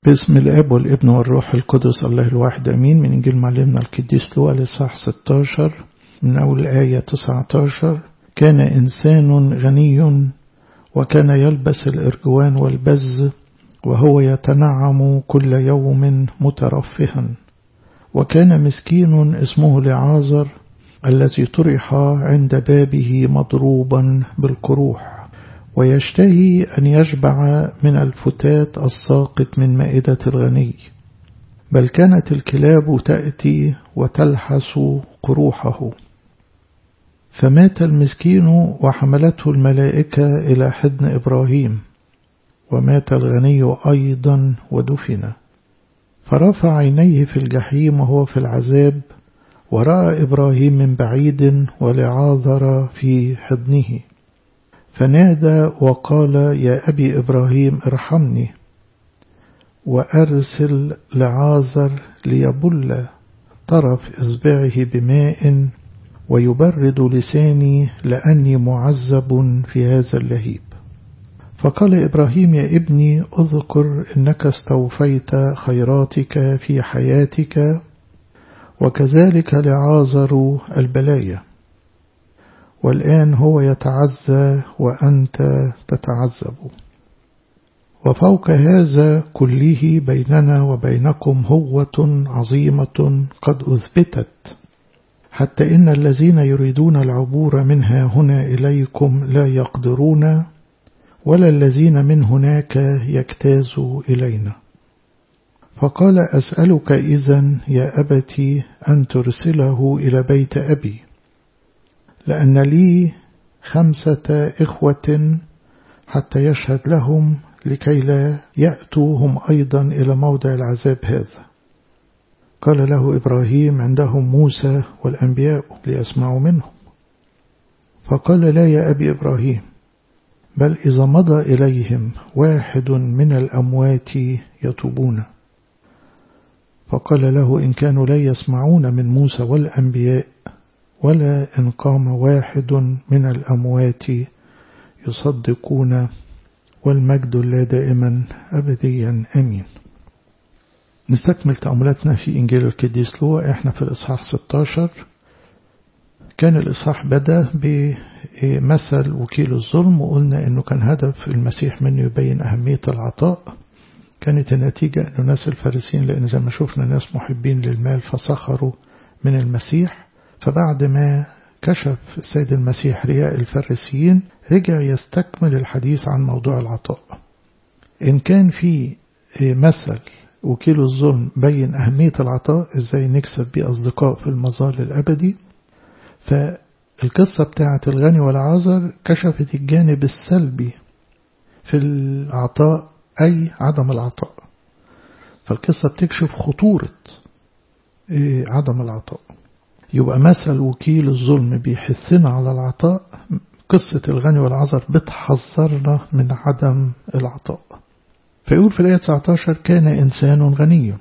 باسم الاب والابن والروح القدس الله الواحد امين من انجيل معلمنا القديس لوقا الاصحاح 16 من اول الايه 19 كان انسان غني وكان يلبس الارجوان والبز وهو يتنعم كل يوم مترفها وكان مسكين اسمه لعازر الذي طرح عند بابه مضروبا بالقروح ويشتهي أن يشبع من الفتات الساقط من مائدة الغني بل كانت الكلاب تأتي وتلحس قروحه فمات المسكين وحملته الملائكة إلى حضن إبراهيم ومات الغني أيضا ودفن فرفع عينيه في الجحيم وهو في العذاب ورأى إبراهيم من بعيد ولعاذر في حضنه فنادى وقال يا أبي إبراهيم ارحمني وأرسل لعازر ليبل طرف إصبعه بماء ويبرد لساني لأني معذب في هذا اللهيب فقال إبراهيم يا ابني أذكر إنك استوفيت خيراتك في حياتك وكذلك لعازر البلايا والآن هو يتعزى وأنت تتعذب وفوق هذا كله بيننا وبينكم هوة عظيمة قد أثبتت حتى إن الذين يريدون العبور منها هنا إليكم لا يقدرون ولا الذين من هناك يجتازوا إلينا فقال أسألك إذن يا أبتي أن ترسله إلى بيت أبي لأن لي خمسة إخوة حتى يشهد لهم لكي لا يأتوا هم أيضا إلى موضع العذاب هذا قال له إبراهيم عندهم موسى والأنبياء ليسمعوا منهم فقال لا يا أبي إبراهيم بل إذا مضى إليهم واحد من الأموات يتوبون فقال له إن كانوا لا يسمعون من موسى والأنبياء ولا إن قام واحد من الأموات يصدقون والمجد لا دائما أبديا أمين نستكمل تأملاتنا في إنجيل القديس لوقا إحنا في الإصحاح 16 كان الإصحاح بدأ بمثل وكيل الظلم وقلنا إنه كان هدف المسيح منه يبين أهمية العطاء كانت النتيجة أنه ناس الفارسيين لأن زي ما شفنا ناس محبين للمال فسخروا من المسيح فبعد ما كشف السيد المسيح رياء الفارسيين رجع يستكمل الحديث عن موضوع العطاء إن كان في مثل وكيل الظلم بين أهمية العطاء إزاي نكسب بيه أصدقاء في المظال الأبدي فالقصة بتاعة الغني والعازر كشفت الجانب السلبي في العطاء أي عدم العطاء فالقصة بتكشف خطورة عدم العطاء يبقى مثل وكيل الظلم بيحثنا على العطاء قصة الغني والعذر بتحذرنا من عدم العطاء فيقول في الآية 19 كان إنسان غني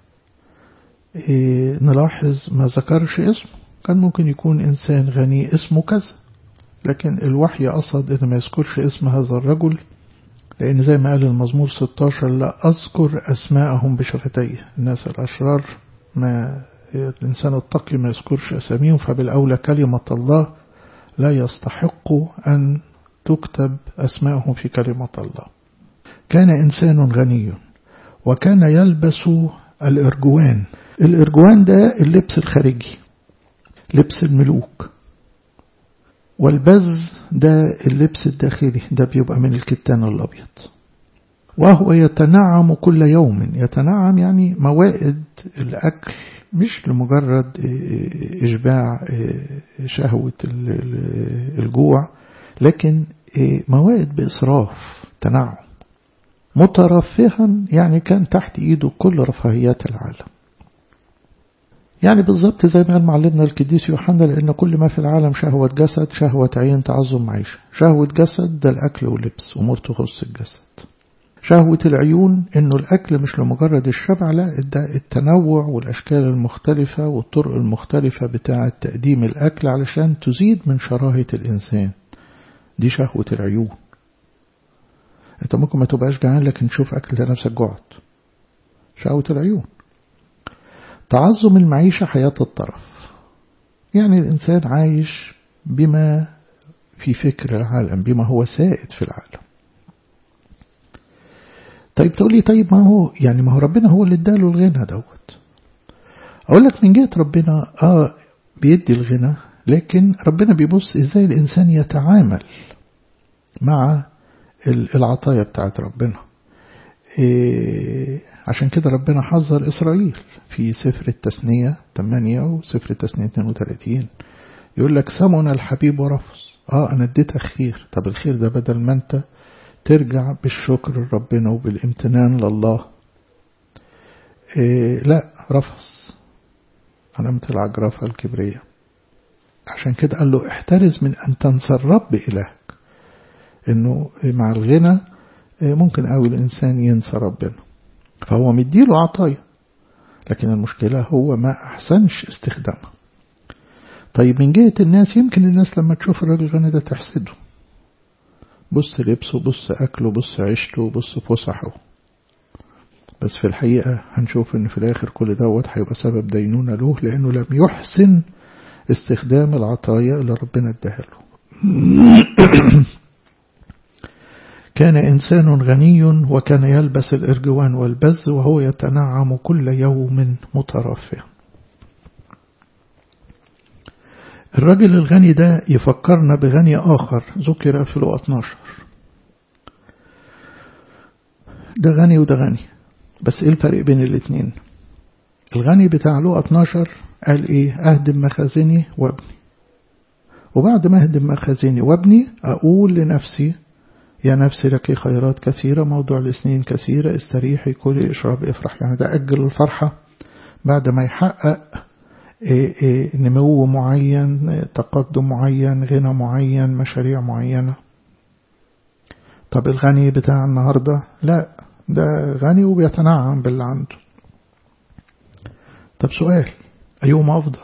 إيه نلاحظ ما ذكرش اسمه كان ممكن يكون إنسان غني اسمه كذا لكن الوحي قصد إن ما يذكرش اسم هذا الرجل لأن زي ما قال المزمور 16 لا أذكر أسماءهم بشفتيه الناس الأشرار ما الإنسان التقي ما يذكرش أساميهم فبالأولى كلمة الله لا يستحق أن تكتب أسماءهم في كلمة الله كان إنسان غني وكان يلبس الإرجوان الإرجوان ده اللبس الخارجي لبس الملوك والبز ده اللبس الداخلي ده بيبقى من الكتان الأبيض وهو يتنعم كل يوم يتنعم يعني موائد الأكل مش لمجرد إشباع شهوة الجوع لكن موائد بإسراف تنعم مترفها يعني كان تحت إيده كل رفاهيات العالم يعني بالضبط زي ما قال معلمنا القديس يوحنا لأن كل ما في العالم شهوة جسد شهوة عين تعظم معيشة شهوة جسد ده الأكل واللبس أمور تخص الجسد شهوة العيون إنه الأكل مش لمجرد الشبع لا ده التنوع والأشكال المختلفة والطرق المختلفة بتاعة تقديم الأكل علشان تزيد من شراهة الإنسان دي شهوة العيون انت ممكن ما تبقاش جعان لكن تشوف أكل نفسك جعت شهوة العيون تعظم المعيشة حياة الطرف يعني الإنسان عايش بما في فكر العالم بما هو سائد في العالم طيب تقول لي طيب ما هو يعني ما هو ربنا هو اللي اداله الغنى دوت اقول لك من جهه ربنا اه بيدي الغنى لكن ربنا بيبص ازاي الانسان يتعامل مع العطايا بتاعت ربنا إيه عشان كده ربنا حذر إسرائيل في سفر التثنية 8 وسفر التثنية 32 يقول لك سمن الحبيب ورفض اه انا اديتك خير طب الخير ده بدل ما انت ترجع بالشكر لربنا وبالامتنان لله إيه لا رفص علامة العجرفة الكبرية عشان كده قال له احترز من أن تنسى الرب إلهك إنه مع الغنى ممكن قوي الإنسان ينسى ربنا فهو مديله عطايا لكن المشكلة هو ما أحسنش استخدامها طيب من جهة الناس يمكن الناس لما تشوف الراجل الغني ده تحسده بص لبسه بص أكله بص عيشته بص فسحه بس في الحقيقة هنشوف إن في الآخر كل دوت هيبقى سبب دينونة له لأنه لم يحسن استخدام العطايا اللي ربنا اداها له كان إنسان غني وكان يلبس الإرجوان والبز وهو يتنعم كل يوم مترفه الرجل الغني ده يفكرنا بغني آخر ذكر في لقى 12 ده غني وده غني بس ايه الفرق بين الاتنين الغني بتاع لقى 12 قال ايه اهدم مخازني وابني وبعد ما اهدم مخازني وابني اقول لنفسي يا نفسي لك خيرات كثيرة موضوع السنين كثيرة استريحي كلي اشرب افرح يعني ده أجل الفرحة بعد ما يحقق إيه إيه نمو معين تقدم معين غنى معين مشاريع معينة طب الغني بتاع النهاردة لا ده غني وبيتنعم باللي عنده طب سؤال أيهما أفضل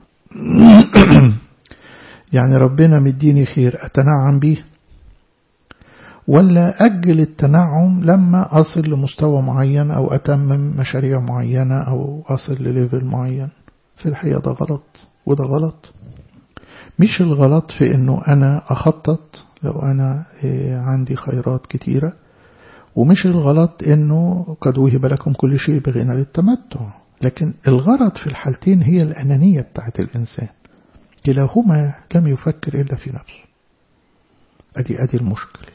يعني ربنا مديني خير أتنعم بيه ولا أجل التنعم لما أصل لمستوى معين أو أتمم مشاريع معينة أو أصل لليفل معين في الحقيقة ده غلط وده غلط مش الغلط في أنه أنا أخطط لو أنا عندي خيرات كتيرة ومش الغلط أنه قد وهب لكم كل شيء بغنى للتمتع لكن الغرض في الحالتين هي الأنانية بتاعت الإنسان كلاهما لم يفكر إلا في نفسه أدي أدي المشكل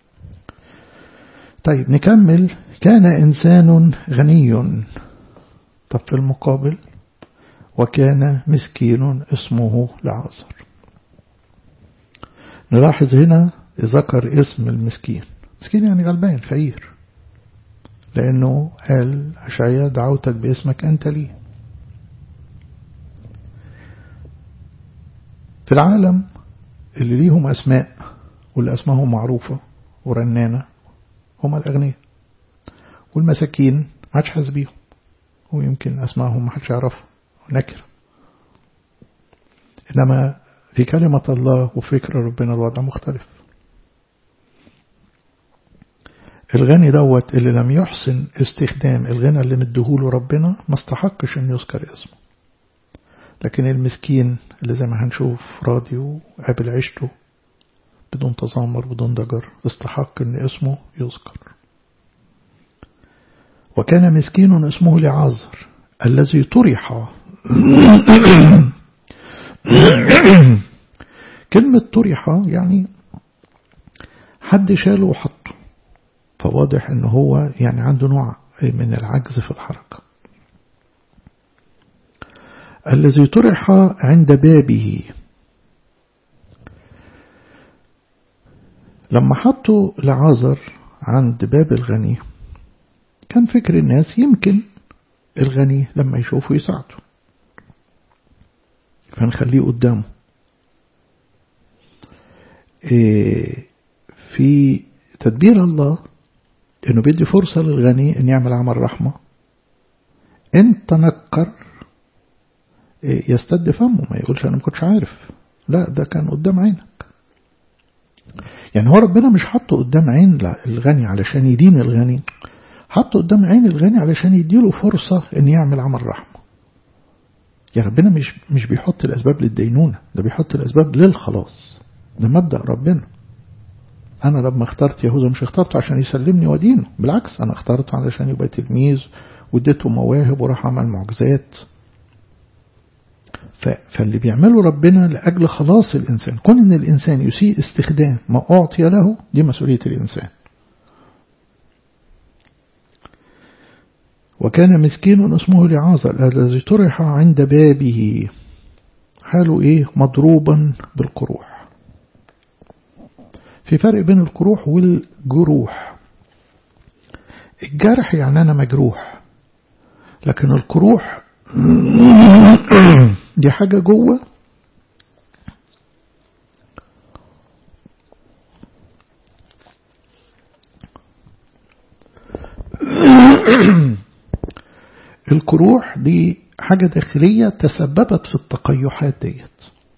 طيب نكمل كان إنسان غني طب في المقابل وكان مسكين اسمه لعازر نلاحظ هنا ذكر اسم المسكين مسكين يعني غلبان فقير لأنه قال أشعياء دعوتك باسمك أنت لي في العالم اللي ليهم أسماء واللي أسمائهم معروفة ورنانة هم الأغنياء والمساكين ما حدش حاسس بيهم ويمكن أسمائهم ما حدش يعرفها نكرة إنما في كلمة الله وفكر ربنا الوضع مختلف الغني دوت اللي لم يحسن استخدام الغنى اللي مديهوله ربنا ما استحقش ان يذكر اسمه لكن المسكين اللي زي ما هنشوف راضي وقابل عيشته بدون تذمر بدون ضجر استحق ان اسمه يذكر وكان مسكين اسمه لعازر الذي طرح كلمة طرح يعني حد شاله وحطه فواضح ان هو يعني عنده نوع من العجز في الحركة الذي طرح عند بابه لما حطوا لعازر عند باب الغني كان فكر الناس يمكن الغني لما يشوفه يساعده فنخليه قدامه إيه في تدبير الله انه بيدي فرصة للغني ان يعمل عمل رحمة ان تنكر إيه يستد فمه ما يقولش انا ما كنتش عارف لا ده كان قدام عينك يعني هو ربنا مش حاطه قدام عين الغني علشان يدين الغني حطه قدام عين الغني علشان يديله فرصة ان يعمل عمل رحمة يا ربنا مش مش بيحط الأسباب للدينونة ده بيحط الأسباب للخلاص ده مبدأ ربنا أنا لما اخترت يهوذا مش اخترته عشان يسلمني ودينه بالعكس أنا اخترته علشان يبقى تلميذ واديته مواهب وراح عمل معجزات فاللي بيعمله ربنا لأجل خلاص الإنسان كون إن الإنسان يسيء استخدام ما أعطي له دي مسؤولية الإنسان وكان مسكين اسمه لعازر الذي طرح عند بابه حاله إيه مضروبا بالقروح في فرق بين القروح والجروح الجرح يعني أنا مجروح لكن القروح دي حاجة جوه القروح دي حاجة داخلية تسببت في التقيحات ديت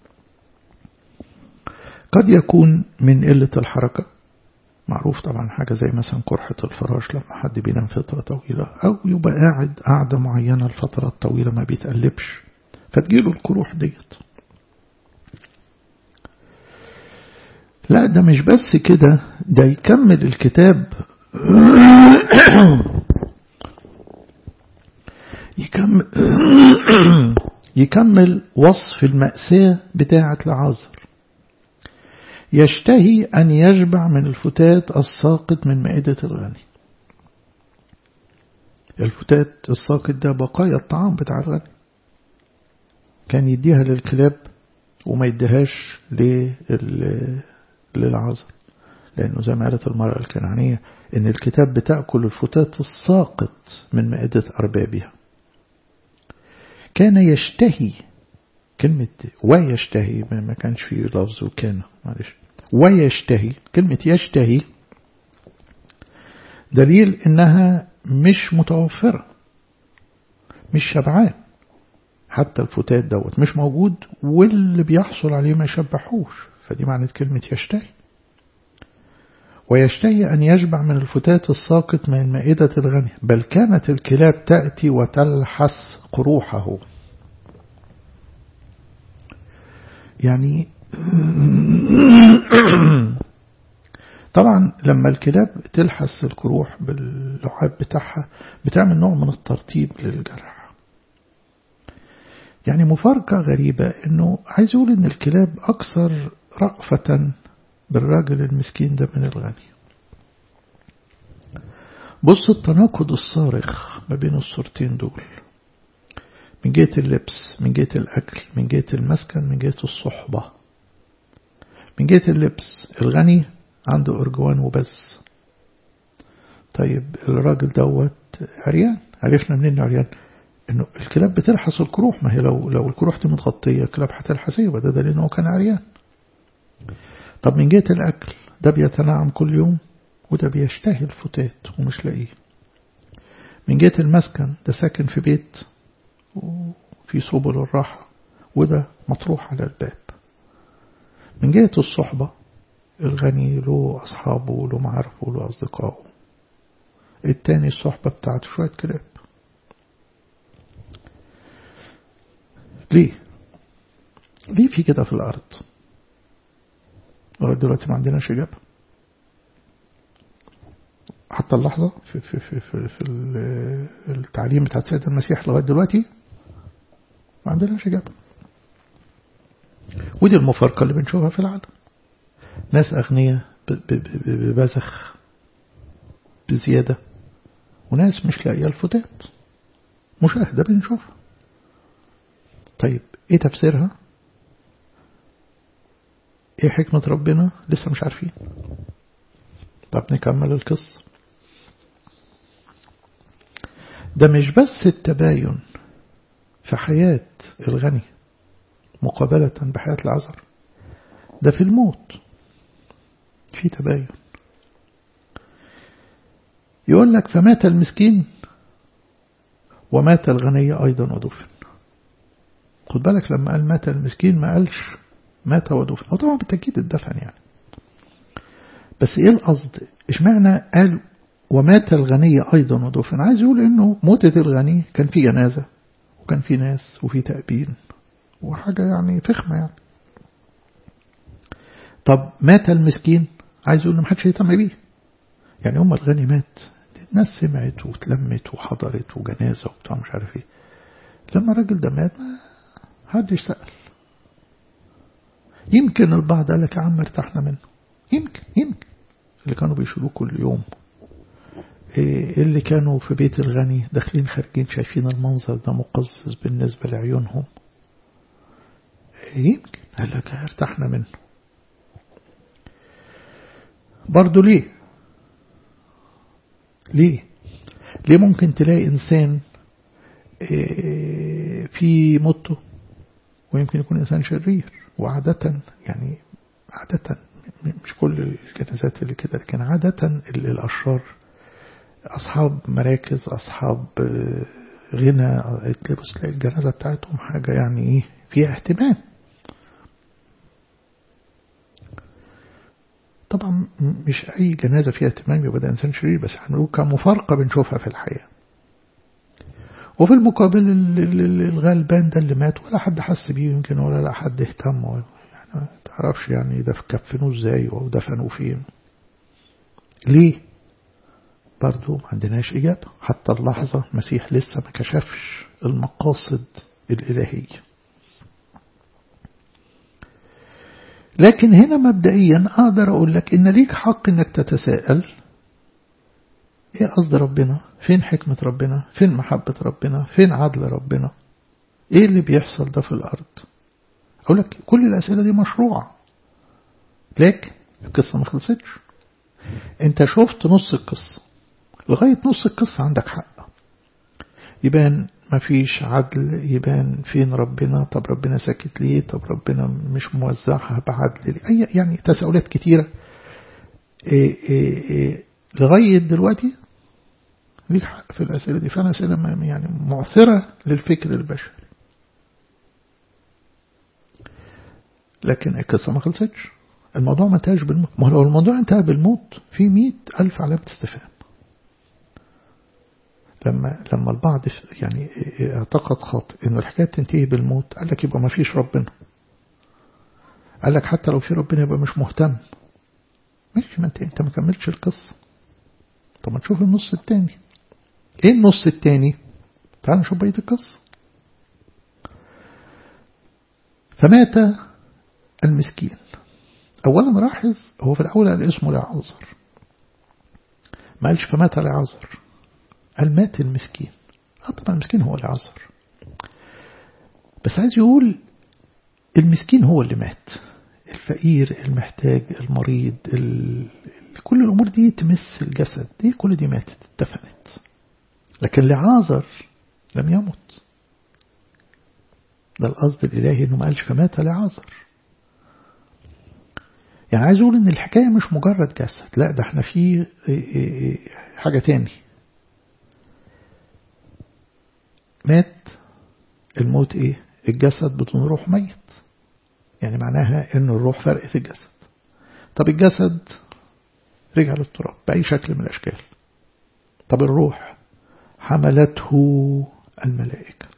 قد يكون من قلة الحركة معروف طبعا حاجة زي مثلا قرحة الفراش لما حد بينام فترة طويلة أو يبقى قاعد قاعدة معينة لفترات طويلة ما بيتقلبش فتجيله القروح ديت لا ده مش بس كده ده يكمل الكتاب يكمل يكمل وصف المأساة بتاعة لعازر يشتهي أن يشبع من الفتات الساقط من مائدة الغني الفتات الساقط ده بقايا الطعام بتاع الغني كان يديها للكلاب وما يديهاش للعذر لأنه زي ما قالت المرأة الكنعانية إن الكتاب بتأكل الفتات الساقط من مائدة أربابها كان يشتهي كلمة ويشتهي ما كانش فيه لفظ وكان معلش ويشتهي كلمة يشتهي دليل إنها مش متوفرة مش شبعان حتى الفتات دوت مش موجود واللي بيحصل عليه ما يشبحوش فدي معنى كلمة يشتهي ويشتهي أن يشبع من الفتات الساقط من مائدة الغني بل كانت الكلاب تأتي وتلحس قروحه يعني طبعا لما الكلاب تلحس القروح باللعاب بتاعها بتعمل نوع من الترطيب للجرح يعني مفارقة غريبة انه عايز يقول ان الكلاب اكثر رأفة بالراجل المسكين ده من الغني بص التناقض الصارخ ما بين الصورتين دول من جهة اللبس من جهة الأكل من جهة المسكن من جهة الصحبة من جهة اللبس الغني عنده أرجوان وبس طيب الراجل دوت عريان عرفنا منين عريان انه الكلاب بتلحس الكروح ما هي لو لو الكروح دي متغطيه الكلاب هتلحس ايه وده دليل ان هو كان عريان طب من جهه الاكل ده بيتنعم كل يوم وده بيشتهي الفتات ومش لاقيه من جهه المسكن ده ساكن في بيت وفي سبل الراحه وده مطروح على الباب من جهه الصحبه الغني له أصحابه له معارفه له أصدقائه التاني الصحبة بتاعته شوية كلاب ليه ليه في كده في الأرض لغاية دلوقتي ما عندناش إجابة حتى اللحظة في, في, في, في, في التعليم بتاع سيد المسيح لغاية دلوقتي ما عندناش إجابة ودي المفارقة اللي بنشوفها في العالم ناس أغنياء ببزخ بزيادة وناس مش لاقية الفتات مشاهدة بنشوفها طيب ايه تفسيرها ايه حكمة ربنا لسه مش عارفين طب نكمل القصة ده مش بس التباين في حياة الغني مقابلة بحياة العذر ده في الموت في تباين يقول لك فمات المسكين ومات الغني أيضا ودفن خد بالك لما قال مات المسكين ما قالش مات ودفن هو طبعا بالتأكيد الدفن يعني بس ايه القصد اشمعنى قال ومات الغني أيضا ودفن عايز يقول إنه موتة الغني كان في جنازة وكان في ناس وفي تأبين وحاجة يعني فخمة يعني طب مات المسكين عايز يقول إن محدش يهتم بيه يعني هم الغني مات الناس سمعت وتلمت وحضرت وجنازة وبتاع مش عارف ايه لما الراجل ده مات ما حدش سأل يمكن البعض قال لك يا عم ارتحنا منه يمكن يمكن اللي كانوا بيشيلوه كل يوم إيه اللي كانوا في بيت الغني داخلين خارجين شايفين المنظر ده مقزز بالنسبة لعيونهم يمكن قال لك ارتحنا منه برضه ليه ليه ليه ممكن تلاقي إنسان في موته ويمكن يكون إنسان شرير وعادة يعني عادة مش كل الجنازات اللي كده لكن عادة الأشرار أصحاب مراكز أصحاب غنى تلبس تلاقي الجنازة بتاعتهم حاجة يعني إيه فيها اهتمام طبعا مش أي جنازة فيها اهتمام يبقى ده إنسان شرير بس هنقول كمفارقة بنشوفها في الحياة وفي المقابل الغلبان ده اللي مات ولا حد حس بيه يمكن ولا لا حد اهتم يعني ما تعرفش يعني ده كفنوه ازاي او دفنوه فين ليه برضو ما عندناش إجابة حتى اللحظة مسيح لسه ما كشفش المقاصد الإلهية لكن هنا مبدئيا أقدر أقول لك إن ليك حق إنك تتساءل إيه قصد ربنا فين حكمة ربنا فين محبة ربنا فين عدل ربنا إيه اللي بيحصل ده في الأرض أقول لك كل الأسئلة دي مشروعة لكن القصة ما خلصتش أنت شفت نص القصة لغاية نص القصة عندك حق يبان مفيش عدل يبان فين ربنا طب ربنا ساكت ليه طب ربنا مش موزعها بعدل ليه أي يعني تساؤلات كتيرة إيه إيه إيه لغاية دلوقتي ليك حق في الأسئلة دي فأنا أسئلة يعني معثرة للفكر البشري لكن القصة ما خلصتش الموضوع ما انتهاش بالموت ما لو الموضوع انتهى بالموت في مئة ألف علامة استفهام لما لما البعض يعني اعتقد خاطئ انه الحكايه تنتهي بالموت قال لك يبقى ما فيش ربنا قال لك حتى لو في ربنا يبقى مش مهتم ماشي ما انت انت ما كملتش القصه طب ما نشوف النص التاني ايه النص التاني تعال نشوف بقيه القصه فمات المسكين اولا لاحظ هو في الاول قال اسمه لعازر ما قالش فمات لعازر قال مات المسكين طبعا المسكين هو اللي عذر بس عايز يقول المسكين هو اللي مات الفقير المحتاج المريض ال... كل الأمور دي تمس الجسد دي كل دي ماتت اتدفنت لكن لعازر لم يمت ده القصد الإلهي إنه ما قالش فمات لعازر يعني عايز أقول إن الحكاية مش مجرد جسد لا ده احنا في حاجة تاني مات الموت ايه الجسد بدون روح ميت يعني معناها ان الروح فرقت الجسد طب الجسد رجع للتراب بأي شكل من الأشكال طب الروح حملته الملائكة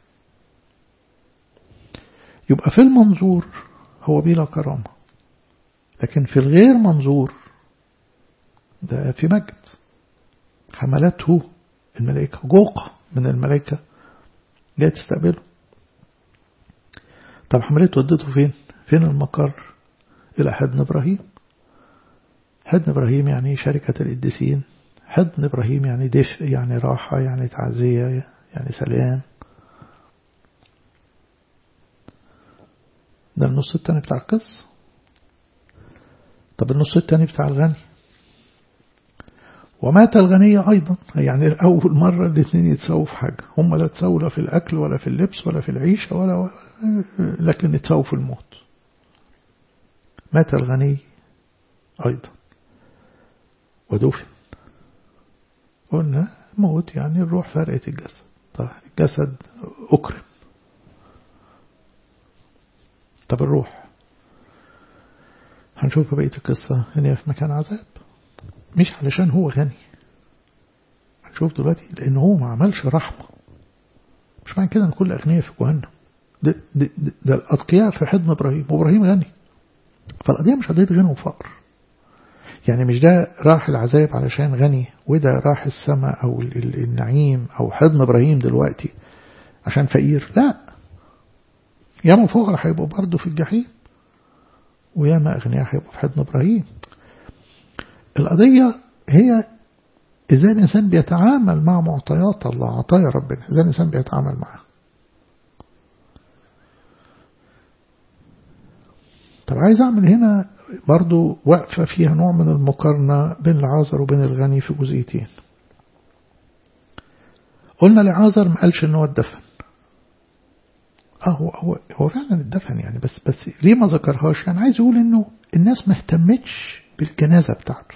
يبقى في المنظور هو بلا كرامة لكن في الغير منظور ده في مجد حملته الملائكة جوقة من الملائكة جاي تستقبله طب حملته ودته فين فين المقر إلى حضن إبراهيم حضن إبراهيم يعني شركة القديسين حضن إبراهيم يعني دفء يعني راحة يعني تعزية يعني سلام ده النص التاني بتاع القصة طب النص التاني بتاع الغني ومات الغني أيضا يعني أول مرة الاثنين يتساووا في حاجة هم لا تساووا لا في الأكل ولا في اللبس ولا في العيشة ولا لكن يتساووا في الموت مات الغني أيضا ودفن قلنا موت يعني الروح فرقت الجسد طيب الجسد أكرم طب الروح هنشوف بقية القصة هنا في مكان عذاب مش علشان هو غني شوف دلوقتي لأن هو ما عملش رحمة مش معنى كده أن كل أغنياء في جهنم ده, ده, ده, ده الأتقياء في حضن إبراهيم وإبراهيم غني فالقضية مش قضية غنى وفقر يعني مش ده راح العذاب علشان غني وده راح السماء أو النعيم أو حضن إبراهيم دلوقتي عشان فقير لا ياما فقراء هيبقوا برضه في الجحيم وياما أغنياء هيبقوا في حضن إبراهيم القضية هي إذا الإنسان بيتعامل مع معطيات الله عطايا ربنا إذا الإنسان بيتعامل معها طب عايز أعمل هنا برضو وقفة فيها نوع من المقارنة بين العازر وبين الغني في جزئيتين قلنا لعازر ما قالش ان هو اتدفن اه هو هو هو فعلا اتدفن يعني بس بس ليه ما ذكرهاش يعني عايز يقول انه الناس ما اهتمتش بالجنازة بتاعته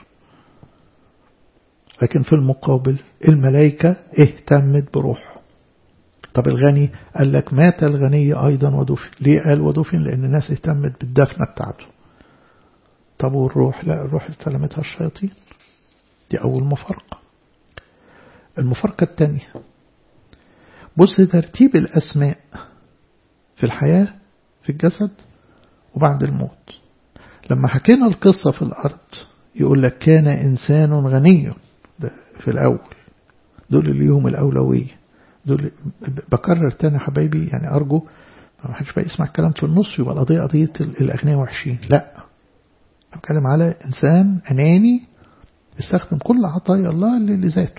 لكن في المقابل الملائكة اهتمت بروحه طب الغني قال لك مات الغني أيضا ودفن ليه قال ودفن لأن الناس اهتمت بالدفنة بتاعته طب والروح لا الروح استلمتها الشياطين دي أول مفارقة المفارقة الثانية بص ترتيب الأسماء في الحياة في الجسد وبعد الموت لما حكينا القصة في الأرض يقول لك كان إنسان غني ده في الأول دول اللي ليهم الأولوية دول بكرر تاني حبايبي يعني أرجو ما حدش بقى يسمع الكلام في النص يبقى القضية قضية الأغنياء وحشين لا بتكلم على إنسان أناني يستخدم كل عطايا الله لذاته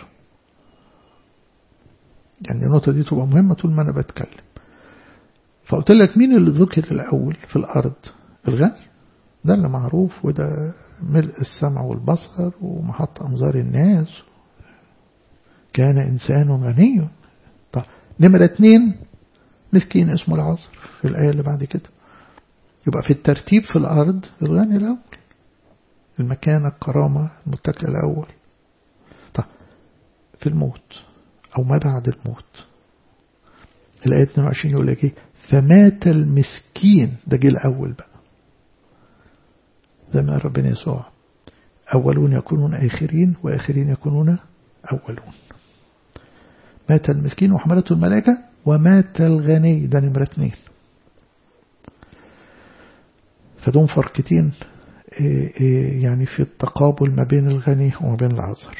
يعني النقطة دي تبقى مهمة طول ما أنا بتكلم فقلت لك مين اللي ذكر الأول في الأرض الغني ده اللي معروف وده ملء السمع والبصر ومحط أنظار الناس كان إنسان غني طب نمرة اتنين مسكين اسمه العصر في الآية اللي بعد كده يبقى في الترتيب في الأرض الغني الأول المكانة الكرامة المتكئ الأول طب في الموت أو ما بعد الموت الآية 22 يقول لك إيه فمات المسكين ده جه الأول بقى زي ما ربنا يسوع أولون يكونون آخرين وآخرين يكونون أولون مات المسكين وحملته الملائكة ومات الغني ده نمرة اثنين فدون فرقتين يعني في التقابل ما بين الغني وما بين العذر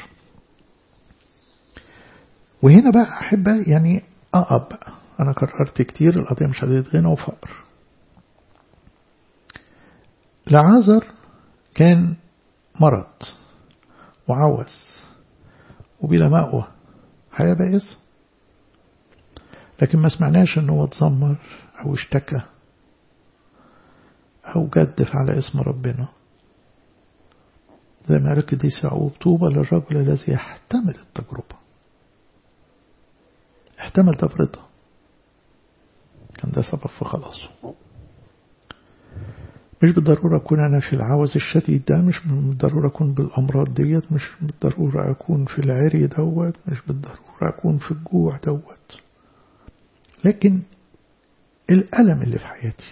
وهنا بقى أحب يعني أقب بقى أنا كررت كتير القضية مش قضية غنى وفقر لعازر كان مرض وعوز وبلا مأوى حياة بائسة لكن ما سمعناش انه اتذمر او اشتكى او جدف على اسم ربنا زي ما قال القديس يعقوب طوبى للرجل الذي يحتمل التجربة احتمل ده برضا كان ده سبب في خلاصه مش بالضرورة أكون أنا في العوز الشديد ده مش بالضرورة أكون بالأمراض ديت مش بالضرورة أكون في العري دوت مش بالضرورة أكون في الجوع دوت لكن الألم اللي في حياتي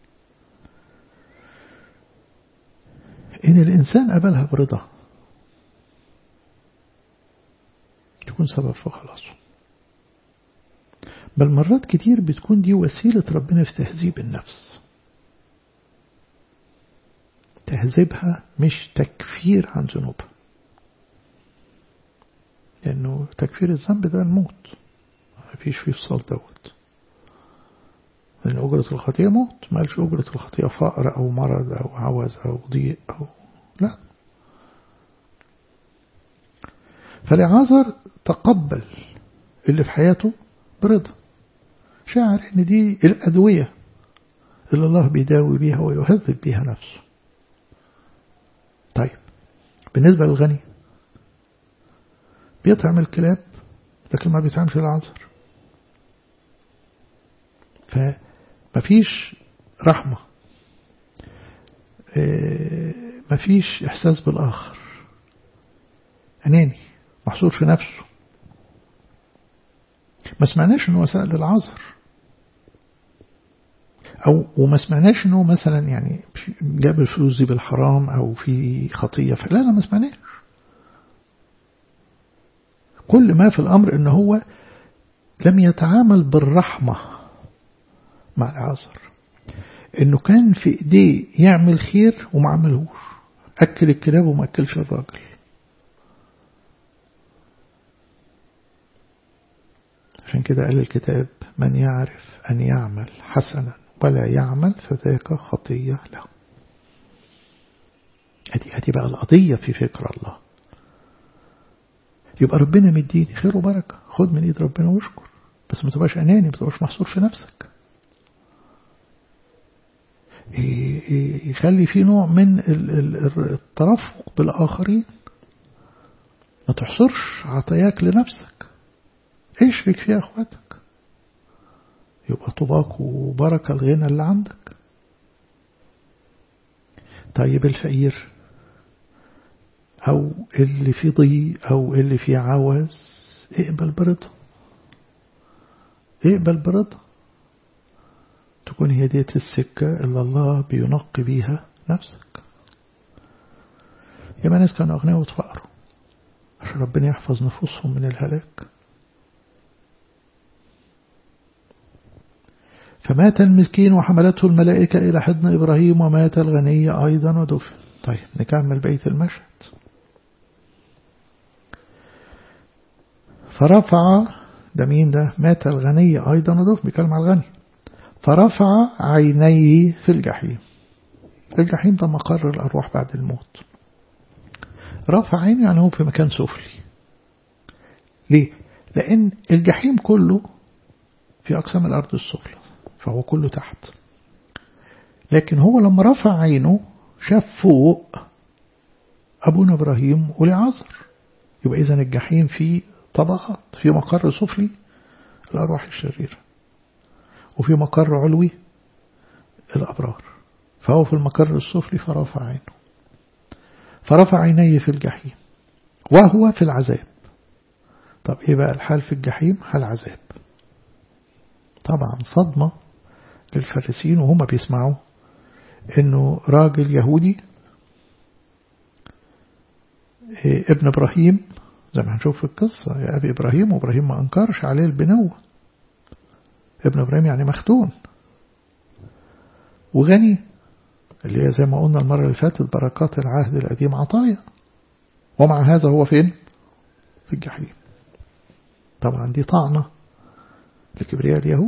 إن الإنسان قبلها برضا تكون سبب في خلاصه بل مرات كتير بتكون دي وسيلة ربنا في تهذيب النفس تهذيبها مش تكفير عن ذنوبها لأنه تكفير الذنب ده الموت ما فيش فيه فصال دوت لأن أجرة الخطيئة موت ما قالش أجرة الخطيئة فقر أو مرض أو عوز أو ضيق أو لا فلعازر تقبل اللي في حياته برضا شاعر ان دي الأدوية اللي الله بيداوي بيها ويهذب بيها نفسه طيب بالنسبة للغني بيطعم الكلاب لكن ما بيطعمش العذر فمفيش رحمة مفيش إحساس بالآخر أناني محصور في نفسه ما سمعناش أنه سأل العذر أو وما سمعناش أنه مثلا يعني جاب الفلوس دي بالحرام أو في خطية فلا لا ما سمعناش كل ما في الأمر إن هو لم يتعامل بالرحمة مع العازر إنه كان في إيديه يعمل خير وما عملهوش أكل الكلاب وما أكلش الراجل عشان كده قال الكتاب من يعرف أن يعمل حسنا ولا يعمل فذاك خطية له هذه هذه بقى القضية في فكر الله يبقى ربنا مديني خير وبركة خد من ايد ربنا واشكر بس ما تبقاش اناني ما تبقاش محصور في نفسك يخلي في نوع من الترفق بالآخرين ما تحصرش عطاياك لنفسك اشرك فيها اخواتك يبقى طباق وبركة الغنى اللي عندك طيب الفقير أو اللي في ضيق أو اللي في عوز اقبل برضا اقبل برضا تكون هي ديت السكة اللي الله بينقي بيها نفسك يبقى ناس كانوا أغنياء وتفقروا عشان ربنا يحفظ نفوسهم من الهلاك فمات المسكين وحملته الملائكة إلى حضن إبراهيم ومات الغني أيضا ودفن طيب نكمل بيت المشهد فرفع ده مين ده مات الغني أيضا ودفن بيتكلم على الغني فرفع عينيه في الجحيم الجحيم ده مقر الأرواح بعد الموت رفع عينه يعني هو في مكان سفلي ليه؟ لأن الجحيم كله في أقسام الأرض السفلى فهو كله تحت لكن هو لما رفع عينه شاف فوق أبونا إبراهيم ولعازر يبقى إذا الجحيم فيه طبقات في مقر سفلي الأرواح الشريرة وفي مقر علوي الأبرار فهو في المقر السفلي فرفع عينه فرفع عينيه في الجحيم وهو في العذاب طب إيه بقى الحال في الجحيم حال عذاب طبعا صدمة للفارسيين وهم بيسمعوا انه راجل يهودي ابن ابراهيم زي ما هنشوف في القصة يا ابي ابراهيم وابراهيم ما انكرش عليه البنوة ابن ابراهيم يعني مختون وغني اللي هي زي ما قلنا المرة اللي فاتت بركات العهد القديم عطايا ومع هذا هو فين في الجحيم طبعا دي طعنة لكبرياء اليهود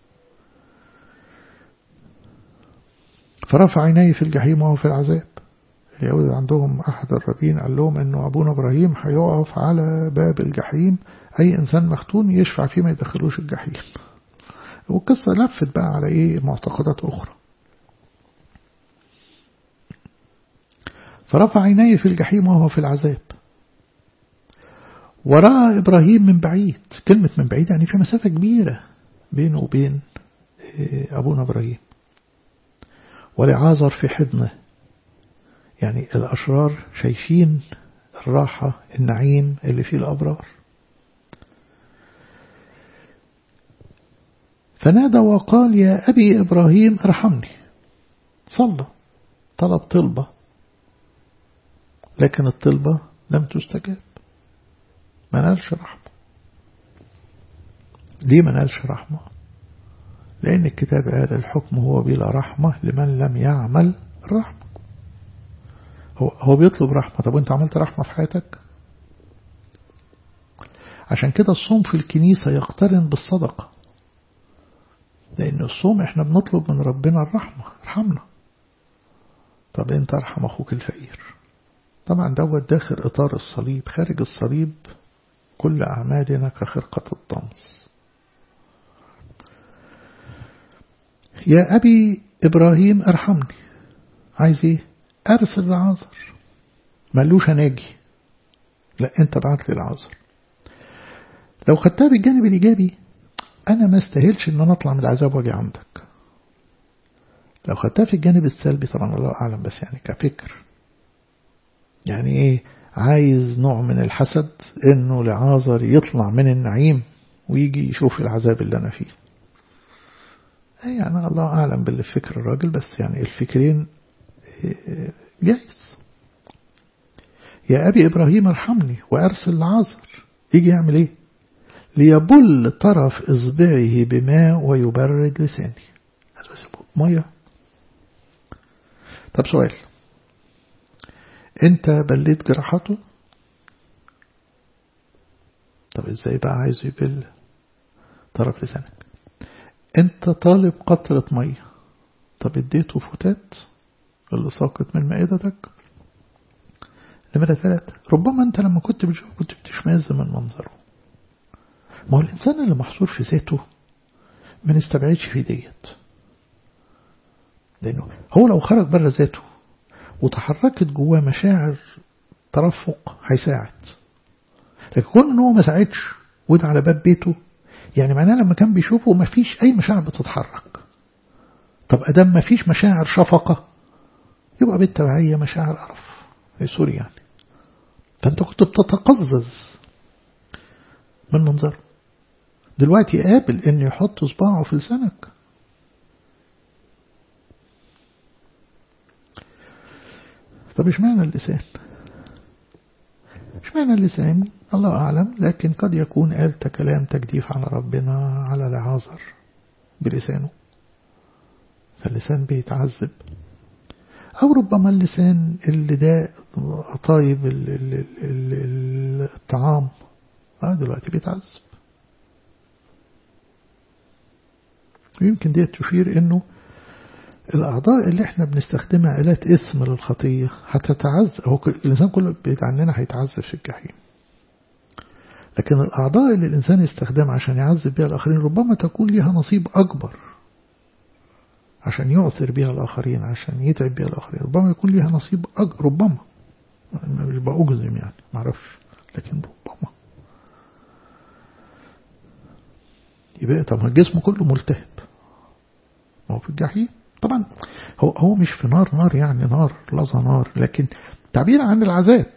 فرفع عينيه في الجحيم وهو في العذاب اليهود عندهم أحد الربين قال لهم أنه أبونا إبراهيم هيقف على باب الجحيم أي إنسان مختون يشفع فيه ما يدخلوش الجحيم والقصة لفت بقى على إيه معتقدات أخرى فرفع عينيه في الجحيم وهو في العذاب ورأى إبراهيم من بعيد كلمة من بعيد يعني في مسافة كبيرة بينه وبين أبونا إبراهيم ولعازر في حضنه يعني الأشرار شايفين الراحة النعيم اللي فيه الأبرار فنادى وقال يا أبي إبراهيم ارحمني صلى طلب طلبة لكن الطلبة لم تستجاب ما نالش رحمة ليه ما نالش رحمة لأن الكتاب قال الحكم هو بلا رحمة لمن لم يعمل الرحمة هو, هو بيطلب رحمة طب وانت عملت رحمة في حياتك عشان كده الصوم في الكنيسة يقترن بالصدقة لأن الصوم احنا بنطلب من ربنا الرحمة ارحمنا طب انت ارحم أخوك الفقير طبعا دوت داخل إطار الصليب خارج الصليب كل أعمالنا كخرقة الطمس يا أبي إبراهيم ارحمني عايز ايه أرسل العازر مالوش هناجي لا أنت بعت لي العازر لو خدتها بالجانب الإيجابي أنا ما استاهلش إن أنا أطلع من العذاب وأجي عندك لو خدتها في الجانب السلبي طبعا الله أعلم بس يعني كفكر يعني إيه عايز نوع من الحسد إنه لعازر يطلع من النعيم ويجي يشوف العذاب اللي أنا فيه يعني الله أعلم باللي في فكر الراجل بس يعني الفكرين جايز يا أبي إبراهيم ارحمني وأرسل العازر يجي يعمل ايه ليبل طرف إصبعه بماء ويبرد لساني بس مية طب سؤال انت بليت جراحته طب ازاي بقى عايز يبل طرف لسانك انت طالب قطرة مية طب اديته فتات اللي ساقط من مائدتك نمرة ثلاثة ربما انت لما كنت بتشوف كنت بتشمئز من منظره ما هو الإنسان اللي محصور في ذاته ما نستبعدش في ديت لأنه هو لو خرج بره ذاته وتحركت جواه مشاعر ترفق هيساعد لكن كون ان هو ما ساعدش وده على باب بيته يعني معناه لما كان بيشوفه ما فيش أي مشاعر بتتحرك طب أدام ما فيش مشاعر شفقة يبقى بالتبعية مشاعر قرف في سوري يعني فأنت كنت بتتقزز من منظره دلوقتي قابل ان يحط صباعه في لسانك طب ايش معنى اللسان ايش معنى اللسان الله أعلم لكن قد يكون قال كلام تجديف على ربنا على العازر بلسانه فاللسان بيتعذب أو ربما اللسان اللي ده طايب الطعام آه دلوقتي بيتعذب ويمكن دي تشير انه الأعضاء اللي احنا بنستخدمها آلات إثم للخطية هتتعذب هو الإنسان كله بعيد عننا هيتعذب في الجحيم لكن الأعضاء اللي الإنسان يستخدمها عشان يعذب بها الآخرين ربما تكون لها نصيب أكبر عشان يؤثر بها الآخرين عشان يتعب بها الآخرين ربما يكون لها نصيب أكبر ربما مش بأجزم يعني معرفش لكن ربما يبقى طب الجسم كله ملتهب ما هو في الجحيم طبعا هو هو مش في نار نار يعني نار لظى نار لكن تعبير عن العذاب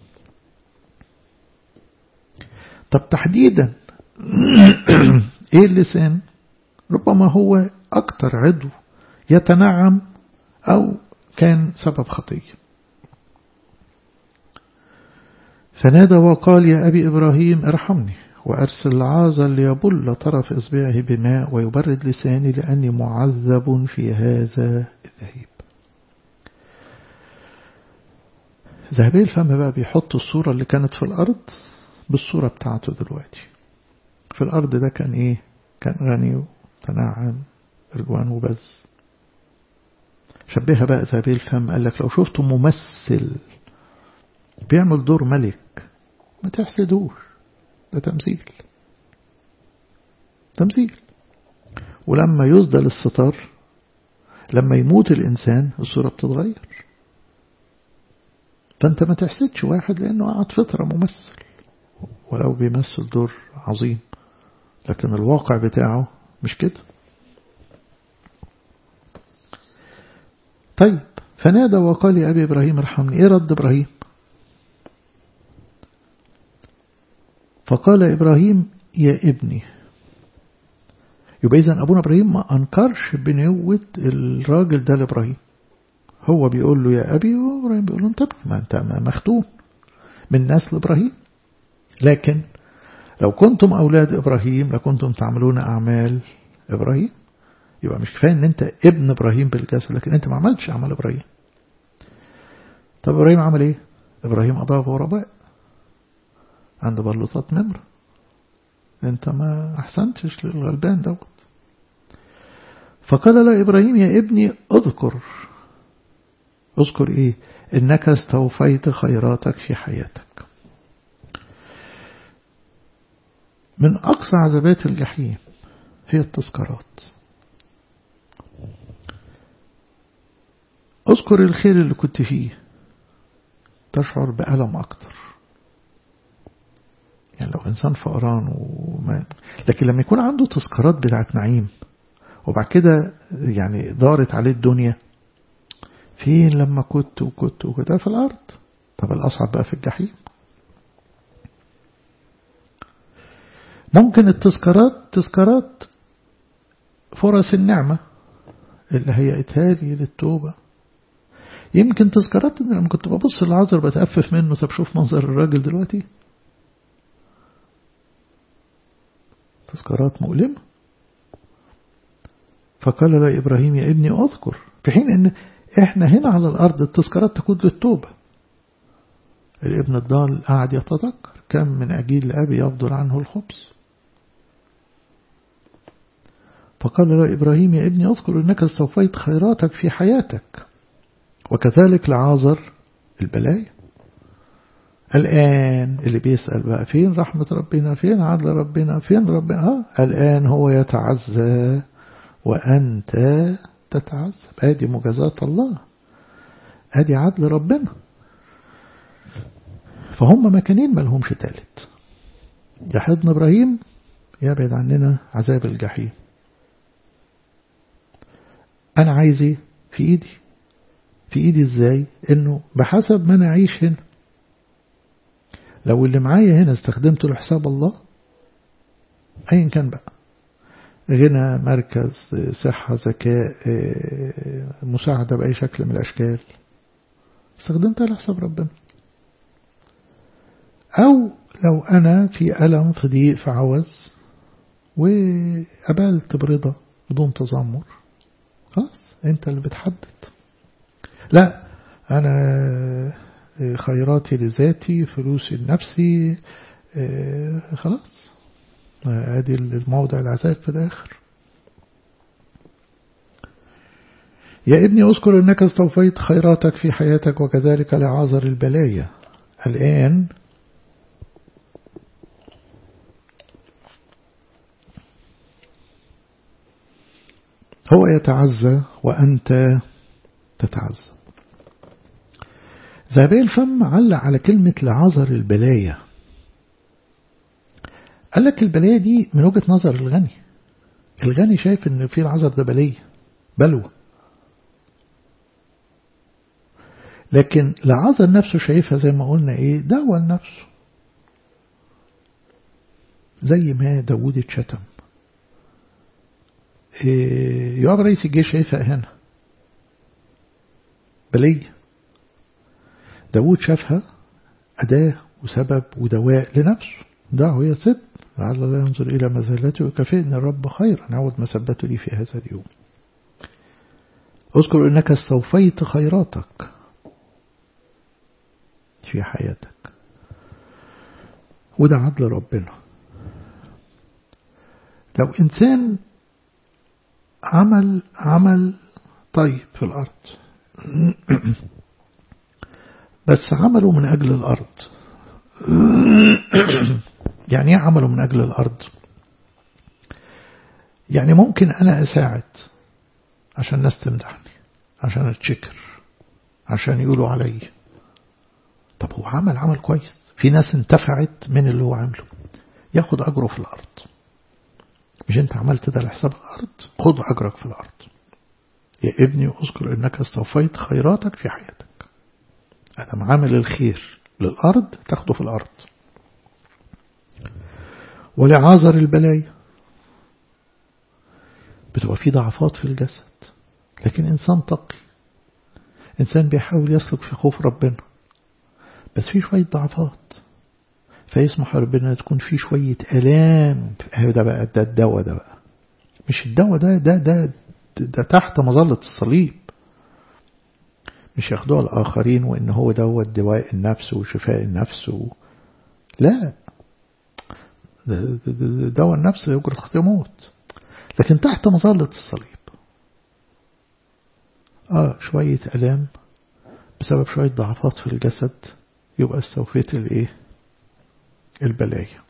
طب تحديدا ايه اللسان ربما هو اكتر عضو يتنعم او كان سبب خطيه فنادى وقال يا أبي إبراهيم ارحمني وأرسل عازا ليبل طرف إصبعه بماء ويبرد لساني لأني معذب في هذا الذهيب ذهبي الفم بقى بيحط الصورة اللي كانت في الأرض بالصورة بتاعته دلوقتي في الأرض ده كان إيه كان غني وتنعم رجوان وبز شبهها بقى ذهبي الفم قال لك لو شفته ممثل بيعمل دور ملك ما تحسدوش ده تمثيل تمثيل ولما يسدل الستار لما يموت الإنسان الصورة بتتغير فأنت ما تحسدش واحد لأنه قعد فترة ممثل ولو بيمثل دور عظيم لكن الواقع بتاعه مش كده طيب فنادى وقال يا أبي إبراهيم ارحمني إيه رد إبراهيم فقال إبراهيم يا ابني يبقى إذن أبونا إبراهيم ما أنكرش بنوة الراجل ده لإبراهيم هو بيقول له يا أبي وإبراهيم بيقول له أنت ما أنت مختون من نسل إبراهيم لكن لو كنتم أولاد إبراهيم لكنتم تعملون أعمال إبراهيم يبقى مش كفاية أن أنت ابن إبراهيم بالجسد لكن أنت ما عملتش أعمال إبراهيم طب إبراهيم عمل إيه إبراهيم أضاف غرباء عند بلوطات نمر انت ما احسنتش للغلبان دوت فقال له ابراهيم يا ابني اذكر اذكر ايه انك استوفيت خيراتك في حياتك من اقصى عذابات الجحيم هي التذكارات اذكر الخير اللي كنت فيه تشعر بألم أكتر يعني لو إنسان فقران وما لكن لما يكون عنده تذكارات بتاعت نعيم وبعد كده يعني دارت عليه الدنيا فين لما كنت وكنت وكده في الأرض طب الأصعب بقى في الجحيم ممكن التذكارات تذكارات فرص النعمة اللي هيئتها لي للتوبة يمكن تذكارات لما كنت ببص للعذر بتأفف منه طب شوف منظر الراجل دلوقتي تذكارات مؤلمة فقال له إبراهيم يا ابني أذكر في حين أن إحنا هنا على الأرض التذكارات تكون للتوبة الابن الضال قاعد يتذكر كم من أجيل أبي يفضل عنه الخبز فقال له إبراهيم يا ابني أذكر أنك استوفيت خيراتك في حياتك وكذلك لعازر البلايا الآن اللي بيسأل بقى فين رحمة ربنا فين عدل ربنا فين ربنا آه الآن هو يتعزى وأنت تتعذب ادي مجازات الله ادي عدل ربنا فهم مكانين ما لهمش تالت يا حضن ابراهيم يبعد عننا عذاب الجحيم انا عايز ايه في ايدي في ايدي ازاي انه بحسب ما انا اعيش هنا لو اللي معايا هنا استخدمته لحساب الله ايا كان بقى غنى مركز صحة ذكاء مساعدة بأي شكل من الأشكال استخدمتها لحساب ربنا أو لو أنا في ألم في ضيق في عوز وقبلت برضا بدون تذمر خلاص أنت اللي بتحدد لا أنا خيراتي لذاتي فلوسي لنفسي خلاص ادي الموضع العذاب في الاخر يا ابني اذكر انك استوفيت خيراتك في حياتك وكذلك لعازر البلايا الان هو يتعزى وانت تتعزى ذهبي الفم علق على كلمة لعازر البلايا قال لك البلية دي من وجهة نظر الغني الغني شايف ان في العذر ده بلية بلوى لكن العذر نفسه شايفها زي ما قلنا ايه دعوة لنفسه زي ما داوود اتشتم إيه يواب رئيس الجيش شايفها هنا بلية داوود شافها أداة وسبب ودواء لنفسه دعه يسب لعل الله ينظر إلى مزالته وكفئني الرب خيرا عود مسبته لي في هذا اليوم اذكر أنك استوفيت خيراتك في حياتك وده عدل ربنا لو إنسان عمل عمل طيب في الأرض بس عمله من أجل الأرض يعني ايه عمله من أجل الأرض يعني ممكن أنا أساعد عشان الناس تمدحني عشان أتشكر عشان يقولوا علي طب هو عمل عمل كويس في ناس انتفعت من اللي هو عمله ياخد أجره في الأرض مش انت عملت ده لحساب الأرض خد أجرك في الأرض يا ابني أذكر أنك استوفيت خيراتك في حياتك أنا معامل الخير للأرض تاخده في الأرض ولعازر البلايا بتبقى في ضعفات في الجسد لكن إنسان تقي إنسان بيحاول يسلك في خوف ربنا بس في شوية ضعفات فيسمح ربنا تكون في شوية ألام ده بقى ده الدواء ده بقى مش الدواء ده ده ده ده تحت مظلة الصليب مش ياخدوها الآخرين وإن هو دوت دواء النفس وشفاء النفس و... لا دواء النفس يجرد خطية موت لكن تحت مظلة الصليب آه شوية ألام بسبب شوية ضعفات في الجسد يبقى استوفيت الايه البلايا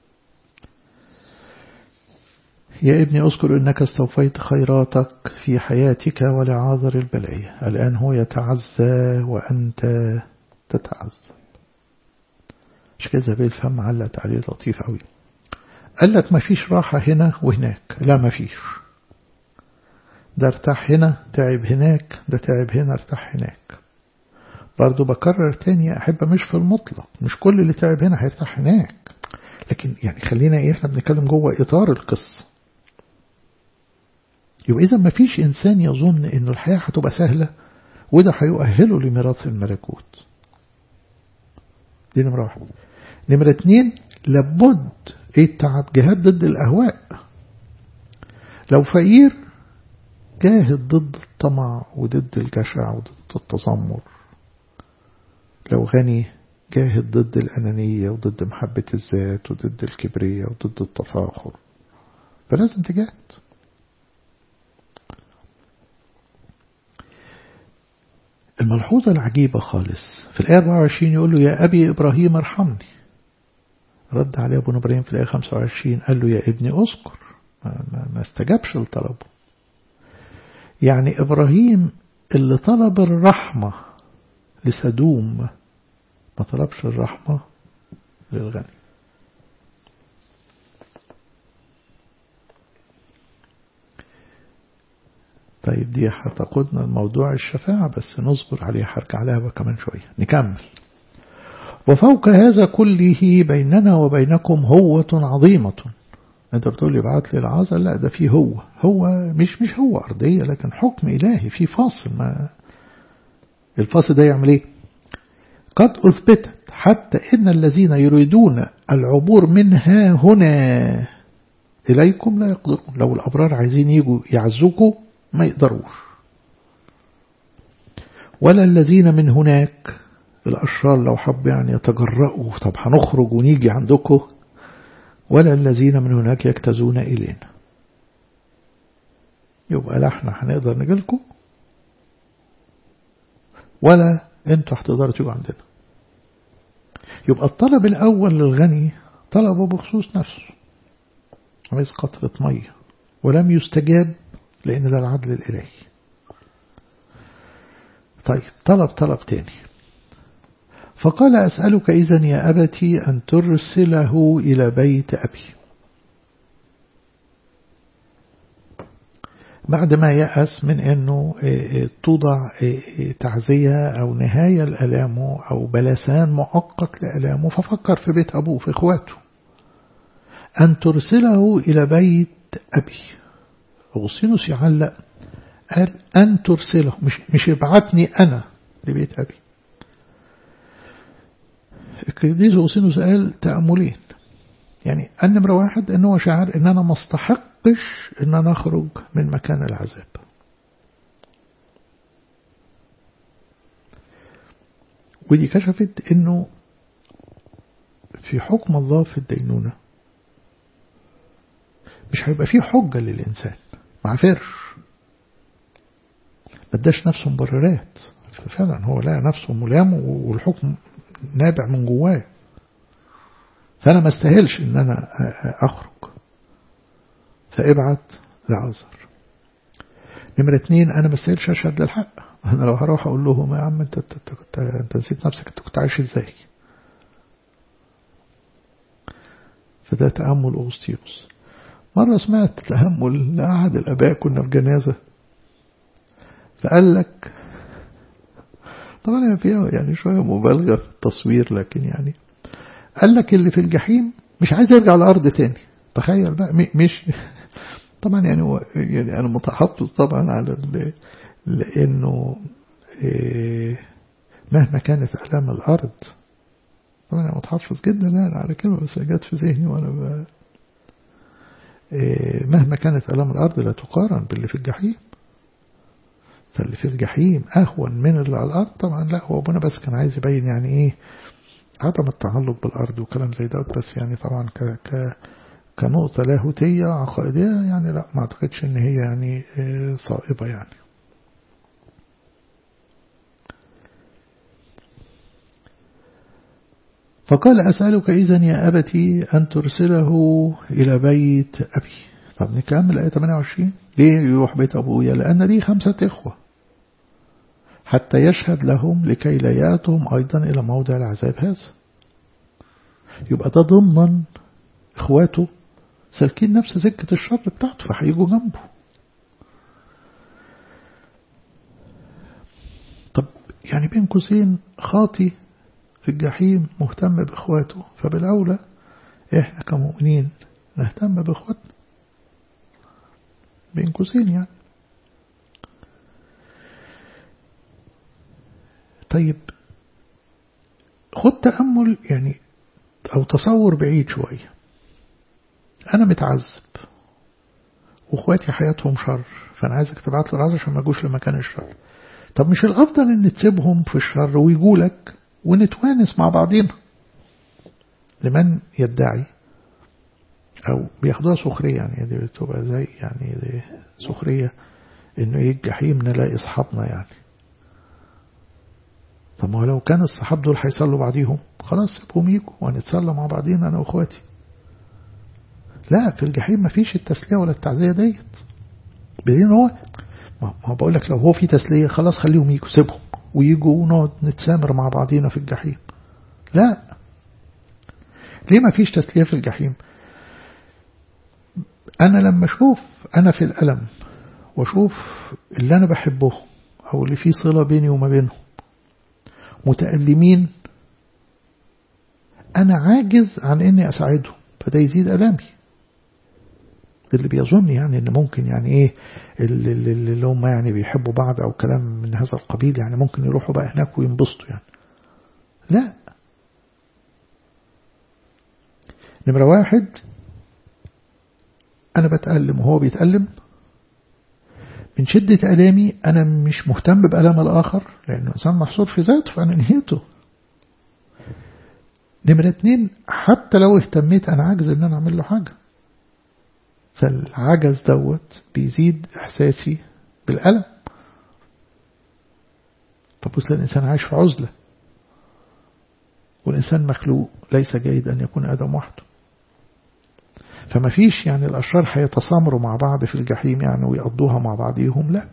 يا ابني أذكر أنك استوفيت خيراتك في حياتك ولعاذر البلايا الآن هو يتعزى وأنت تتعزى مش كده زي الفم علت عليه لطيف قوي قال لك ما فيش راحة هنا وهناك لا ما فيش ده ارتاح هنا تعب هناك ده تعب هنا ارتاح هناك برضو بكرر تاني يا أحبة مش في المطلق مش كل اللي تعب هنا هيرتاح هناك لكن يعني خلينا ايه احنا بنتكلم جوه إطار القصة يبقى إذا ما فيش إنسان يظن إنه الحياة هتبقى سهلة وده هيؤهله لميراث الملكوت دي نمرة واحد نمرة اتنين لابد ايه التعب جهاد ضد الأهواء لو فقير جاهد ضد الطمع وضد الجشع وضد التذمر لو غني جاهد ضد الأنانية وضد محبة الذات وضد الكبرية وضد التفاخر فلازم تجاهد الملحوظة العجيبة خالص في الآية 24 يقول له يا أبي إبراهيم ارحمني رد عليه أبو إبراهيم في الآية 25 قال له يا ابني أذكر ما استجابش لطلبه يعني إبراهيم اللي طلب الرحمة لسدوم ما طلبش الرحمة للغني طيب دي هتقودنا لموضوع الشفاعة بس نصبر عليها هرجع لها كمان شوية نكمل وفوق هذا كله بيننا وبينكم هوة عظيمة انت بتقول لي ابعت لي العازة لا ده فيه هو هو مش مش هو أرضية لكن حكم إلهي في فاصل ما الفاصل ده يعمل ايه قد أثبتت حتى إن الذين يريدون العبور منها هنا إليكم لا يقدرون لو الأبرار عايزين يجوا يعزوكوا ما يقدروش ولا الذين من هناك الأشرار لو حب يعني يتجرأوا طب هنخرج ونيجي عندكم ولا الذين من هناك يكتزون إلينا يبقى لا احنا هنقدر نجيلكم ولا انتوا هتقدروا تيجوا عندنا يبقى الطلب الأول للغني طلبه بخصوص نفسه عايز قطرة مية ولم يستجاب لأن ده العدل الإلهي طيب طلب طلب تاني فقال أسألك إذن يا أبتي أن ترسله إلى بيت أبي بعد ما يأس من أنه توضع تعزية أو نهاية لألامه أو بلسان مؤقت لألامه ففكر في بيت أبوه في إخواته أن ترسله إلى بيت أبي أغسطينوس يعلق قال أن ترسله مش, مش ابعتني أنا لبيت أبي القديس أغسطينوس قال تأملين يعني النمرة واحد أنه هو شعر أن أنا ما استحقش أن أنا أخرج من مكان العذاب ودي كشفت أنه في حكم الله في الدينونة مش هيبقى فيه حجة للإنسان ما عفرش ما اداش نفسه مبررات فعلا هو لقى نفسه ملام والحكم نابع من جواه فأنا ما استاهلش إن أنا أخرج فابعت لعذر نمرة اتنين أنا ما استاهلش أشهد للحق أنا لو هروح أقول لهم يا عم أنت, أنت, أنت, أنت نسيت نفسك أنت كنت عايش إزاي فده تأمل أغسطيوس مرة سمعت تأمل لأحد الأباء كنا في جنازة فقال لك طبعا فيها يعني شوية مبالغة في التصوير لكن يعني قال لك اللي في الجحيم مش عايز يرجع الأرض تاني تخيل بقى مش طبعا يعني هو يعني أنا متحفظ طبعا على لأنه مهما كانت ألام الأرض طبعا أنا متحفظ جدا يعني على كلمة بس جت في ذهني وأنا ب... مهما كانت ألام الأرض لا تقارن باللي في الجحيم فاللي في الجحيم أهون من اللي على الأرض طبعا لا هو أبونا بس كان عايز يبين يعني إيه عدم التعلق بالأرض وكلام زي ده بس يعني طبعا ك ك كنقطة لاهوتية عقائدية يعني لا ما أعتقدش إن هي يعني صائبة يعني فقال أسألك إذن يا أبتي أن ترسله إلى بيت أبي طب نكمل آية 28 ليه يروح بيت أبويا لأن لي خمسة إخوة حتى يشهد لهم لكي لا يأتهم أيضا إلى موضع العذاب هذا يبقى ده ضمن إخواته سالكين نفس سكة الشر بتاعته فهيجوا جنبه طب يعني بين قوسين خاطي في الجحيم مهتم بإخواته فبالأولى إحنا كمؤمنين نهتم بإخواتنا بين قوسين يعني طيب خد تأمل يعني أو تصور بعيد شوية أنا متعذب واخواتي حياتهم شر فأنا عايزك تبعت له العزة عشان ما يجوش لمكان الشر طب مش الأفضل إن تسيبهم في الشر ويجوا لك ونتوانس مع بعضينا لمن يدعي أو بياخدوها سخرية يعني دي بتبقى زي يعني دي سخرية إنه إيه الجحيم نلاقي أصحابنا يعني طب ما لو كان الصحاب دول هيصلوا بعضيهم خلاص سيبهم يجوا ونتسلى مع بعضينا أنا وأخواتي لا في الجحيم ما فيش التسلية ولا التعزية ديت بدين هو ما بقول لك لو هو في تسلية خلاص خليهم يجوا سيبهم ويجوا ونقعد نتسامر مع بعضينا في الجحيم لا ليه ما فيش تسلية في الجحيم أنا لما أشوف أنا في الألم وأشوف اللي أنا بحبه أو اللي فيه صلة بيني وما بينهم متألمين أنا عاجز عن إني أساعدهم فده يزيد ألامي اللي بيظن يعني ان ممكن يعني ايه اللي, اللي هم يعني بيحبوا بعض او كلام من هذا القبيل يعني ممكن يروحوا بقى هناك وينبسطوا يعني لا نمرة واحد أنا بتألم وهو بيتألم من شدة ألامي أنا مش مهتم بألم الآخر لأنه إنسان محصور في ذاته فأنا نهيته نمرة اتنين حتى لو اهتميت أنا عاجز إن أنا أعمل له حاجة فالعجز دوت بيزيد إحساسي بالألم فبص الإنسان عايش في عزلة والإنسان مخلوق ليس جيد أن يكون آدم وحده فما فيش يعني الأشرار هيتسامروا مع بعض في الجحيم يعني ويقضوها مع بعضهم لا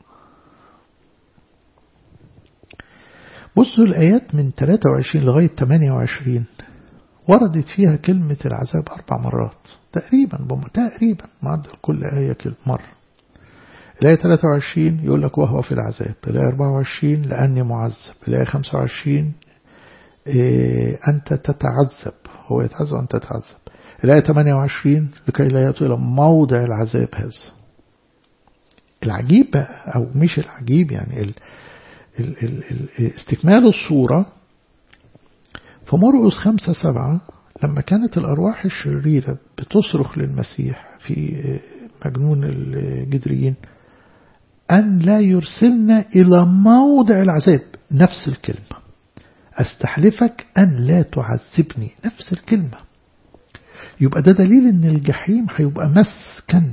بصوا الآيات من 23 لغاية 28 وردت فيها كلمة العذاب أربع مرات تقريبا تقريبا معدل كل آية كل مرة الآية 23 يقول لك وهو في العذاب الآية 24 لأني معذب الآية 25 إيه أنت تتعذب هو يتعذب وأنت تتعذب الآية 28 لكي لا يأتوا إلى موضع العذاب هذا العجيب بقى أو مش العجيب يعني ال ال ال ال استكمال الصورة فمرقس خمسة سبعة لما كانت الأرواح الشريرة بتصرخ للمسيح في مجنون الجدريين أن لا يرسلنا إلى موضع العذاب نفس الكلمة أستحلفك أن لا تعذبني نفس الكلمة يبقى ده دليل أن الجحيم هيبقى مسكن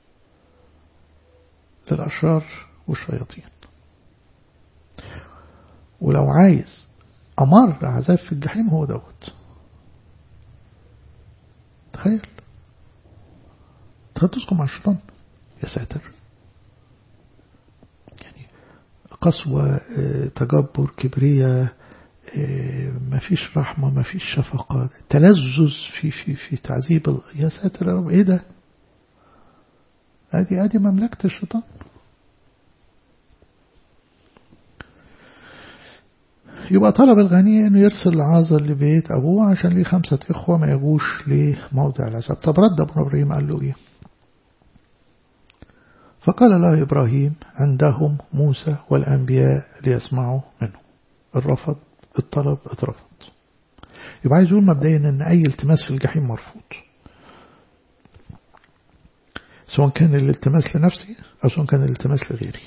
للأشرار والشياطين ولو عايز أمر عذاب في الجحيم هو دوت تخيل تخيل مع الشيطان يا ساتر يعني قسوة تجبر كبرية ما فيش رحمة ما فيش شفقة تلذذ في في في تعذيب يا ساتر يا رب ايه ده ادي ادي مملكة الشيطان يبقى طلب الغني انه يرسل العازر لبيت ابوه عشان ليه خمسة اخوة ما يجوش لموضع العذاب طب رد ابن ابراهيم قال له ايه فقال له ابراهيم عندهم موسى والانبياء ليسمعوا منه الرفض الطلب اترفض يبقى عايز يقول مبدئيا ان اي التماس في الجحيم مرفوض سواء كان الالتماس لنفسي او سواء كان الالتماس لغيري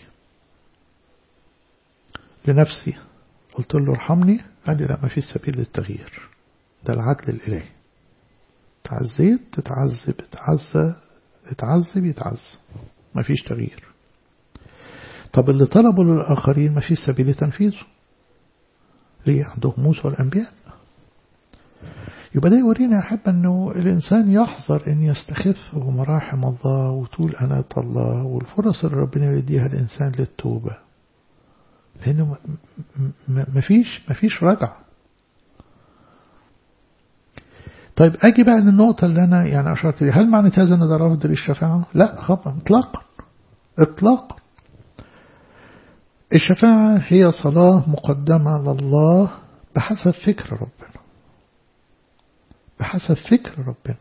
لنفسي قلت له ارحمني قال لي لا ما فيش سبيل للتغيير ده العدل الإلهي تعزيت تتعذب اتعزى اتعذب يتعذب ما فيش تغيير طب اللي طلبوا للآخرين ما فيش سبيل لتنفيذه ليه عندهم موسى والأنبياء يبقى ده يورينا يا أحب أنه الإنسان يحذر أن يستخف بمراحم الله وطول أناة الله والفرص اللي ربنا يديها الإنسان للتوبة لأنه مفيش مفيش رجع طيب أجي بقى للنقطة اللي أنا يعني أشرت لي هل معنى هذا أن ده رفض للشفاعة؟ لا خطأ إطلاقا إطلاقا الشفاعة هي صلاة مقدمة لله بحسب فكر ربنا بحسب فكر ربنا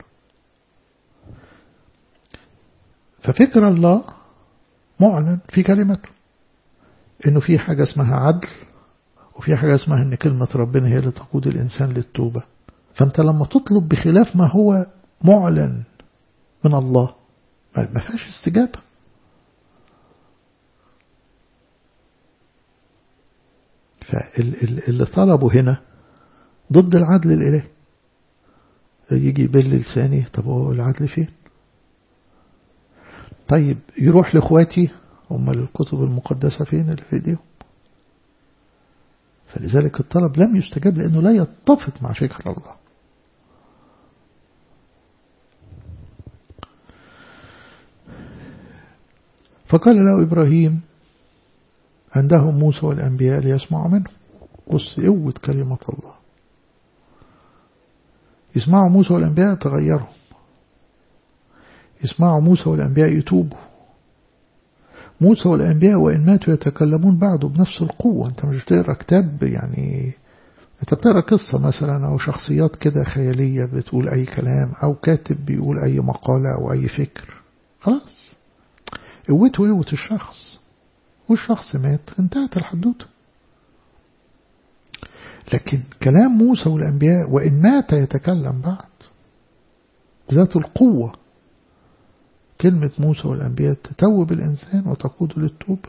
ففكر الله معلن في كلمته انه في حاجة اسمها عدل وفي حاجة اسمها ان كلمة ربنا هي اللي تقود الانسان للتوبة فأنت لما تطلب بخلاف ما هو معلن من الله ما فيهاش استجابة فاللي طلبه هنا ضد العدل الإلهي يجي يبل لساني طب هو العدل فين طيب يروح لإخواتي هم الكتب المقدسة فين اللي في ايديهم فلذلك الطلب لم يستجاب لأنه لا يتفق مع فكر الله فقال له إبراهيم عندهم موسى والأنبياء ليسمعوا منه بص قوة كلمة الله يسمعوا موسى والأنبياء تغيرهم يسمعوا موسى والأنبياء يتوبوا موسى والأنبياء وإن ماتوا يتكلمون بعده بنفس القوة أنت مش بتقرأ كتاب يعني أنت بتقرأ قصة مثلا أو شخصيات كده خيالية بتقول أي كلام أو كاتب بيقول أي مقالة أو أي فكر خلاص قوته قوة الشخص والشخص مات انتهت الحدوته لكن كلام موسى والأنبياء وإن مات يتكلم بعد ذات القوة كلمة موسى والأنبياء تتوب الإنسان وتقود للتوبة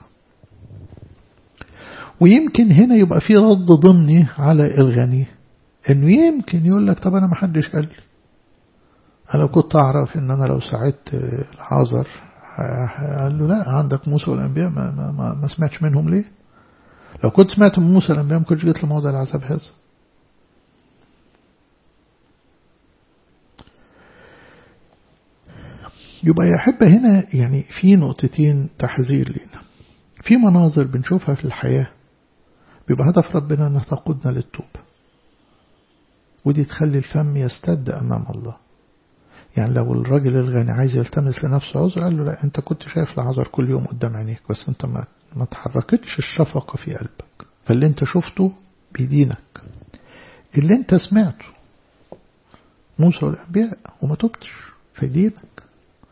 ويمكن هنا يبقى في رد ضمني على الغني انه يمكن يقول لك طب انا ما حدش قال لي انا كنت اعرف ان انا لو ساعدت العازر قال له لا عندك موسى والانبياء ما, ما, ما, ما سمعتش منهم ليه لو كنت سمعت من موسى والانبياء ما كنتش جيت لموضع العذاب هذا يبقى يا أحبة هنا يعني في نقطتين تحذير لنا في مناظر بنشوفها في الحياة بيبقى هدف ربنا أنها تقودنا للتوبة ودي تخلي الفم يستد أمام الله يعني لو الراجل الغني عايز يلتمس لنفسه عذر قال له لا أنت كنت شايف العذر كل يوم قدام عينيك بس أنت ما, ما تحركتش الشفقة في قلبك فاللي أنت شفته بيدينك اللي أنت سمعته موسى والأنبياء وما تبتش فيدينك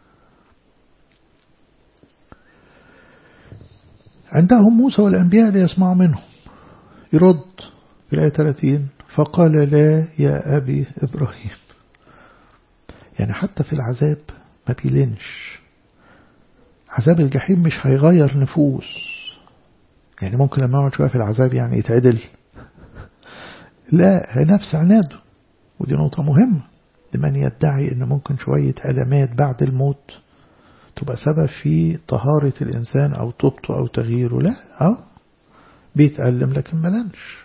عندهم موسى والأنبياء ليسمعوا منهم يرد في الآية 30 فقال لا يا أبي إبراهيم يعني حتى في العذاب ما بيلنش عذاب الجحيم مش هيغير نفوس يعني ممكن لما اقعد شوية في العذاب يعني يتعدل لا نفس عناده ودي نقطة مهمة لمن يدعي ان ممكن شوية ألمات بعد الموت تبقى سبب في طهارة الإنسان أو توبته أو تغييره لا أو بيتألم لكن ملنش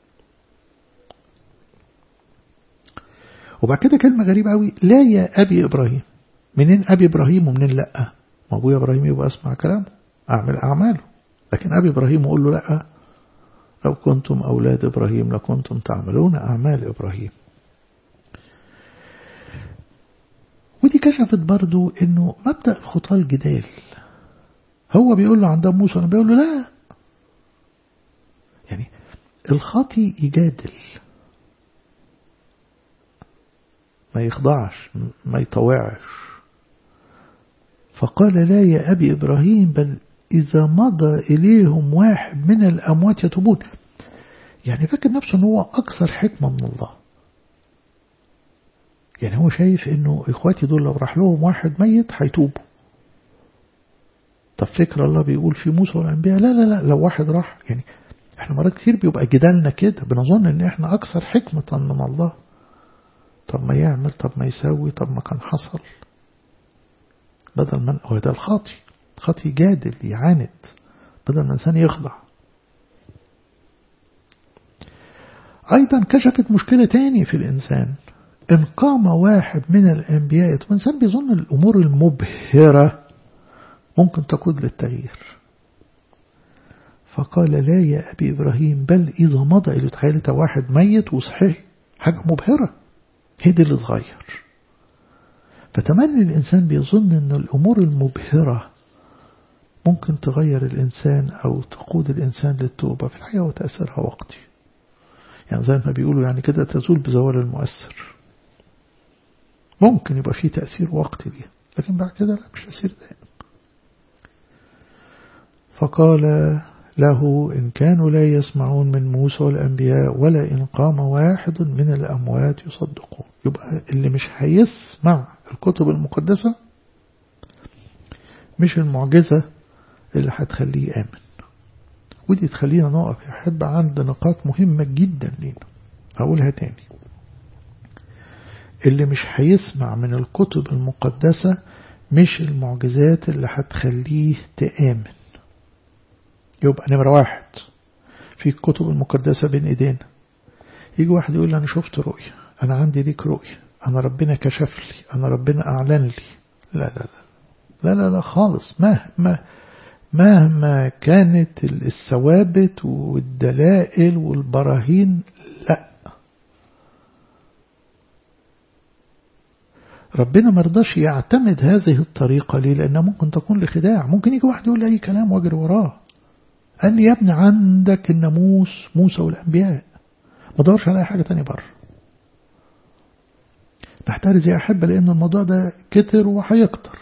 وبعد كده كلمة غريبة قوي لا يا أبي إبراهيم منين أبي إبراهيم ومنين لأ ما أبويا إبراهيم يبقى أسمع كلامه أعمل أعماله لكن أبي إبراهيم يقول له لأ لو كنتم أولاد إبراهيم لكنتم تعملون أعمال إبراهيم ودي كشفت برضو انه مبدأ الخطاة الجدال هو بيقول له عندهم موسى انا بيقول له لا يعني الخاطي يجادل ما يخضعش ما يطوعش فقال لا يا أبي إبراهيم بل إذا مضى إليهم واحد من الأموات يتوبون يعني فاكر نفسه أنه هو أكثر حكمة من الله يعني هو شايف انه اخواتي دول لو راح لهم واحد ميت هيتوبوا طب فكر الله بيقول في موسى والانبياء لا لا لا لو واحد راح يعني احنا مرات كتير بيبقى جدالنا كده بنظن ان احنا اكثر حكمة من الله طب ما يعمل طب ما يسوي طب ما كان حصل بدل من هو ده الخاطي خاطي جادل يعاند بدل ما الانسان يخضع ايضا كشفت مشكلة تاني في الانسان إن قام واحد من الأنبياء الإنسان بيظن الأمور المبهرة ممكن تقود للتغيير فقال لا يا أبي إبراهيم بل إذا مضى إلى تخيلت واحد ميت وصحيح حاجة مبهرة هي دي اللي تغير فتمني الإنسان بيظن أن الأمور المبهرة ممكن تغير الإنسان أو تقود الإنسان للتوبة في الحقيقة وتأثيرها وقتي يعني زي ما بيقولوا يعني كده تزول بزوال المؤثر ممكن يبقى فيه تأثير وقتي ليه لكن بعد كده لا مش تأثير دائم فقال له إن كانوا لا يسمعون من موسى والأنبياء ولا إن قام واحد من الأموات يصدقون يبقى اللي مش هيسمع الكتب المقدسة مش المعجزة اللي هتخليه آمن ودي تخلينا نقف يا أحب عند نقاط مهمة جدا لينا هقولها تاني اللي مش هيسمع من الكتب المقدسة مش المعجزات اللي هتخليه تآمن يبقى نمرة واحد في الكتب المقدسة بين ايدينا يجي واحد يقول لي أنا شفت رؤية أنا عندي ليك رؤية أنا ربنا كشف لي أنا ربنا أعلن لي لا لا لا لا لا, لا خالص مهما مهما كانت الثوابت والدلائل والبراهين لا ربنا مرضاش يعتمد هذه الطريقة ليه لأنها ممكن تكون لخداع ممكن يجي واحد يقول لي أي كلام واجري وراه قال لي يا ابني عندك الناموس موسى والأنبياء ما دورش على أي حاجة تانية بره نحترز يا أحبة لأن الموضوع ده كتر وهيكتر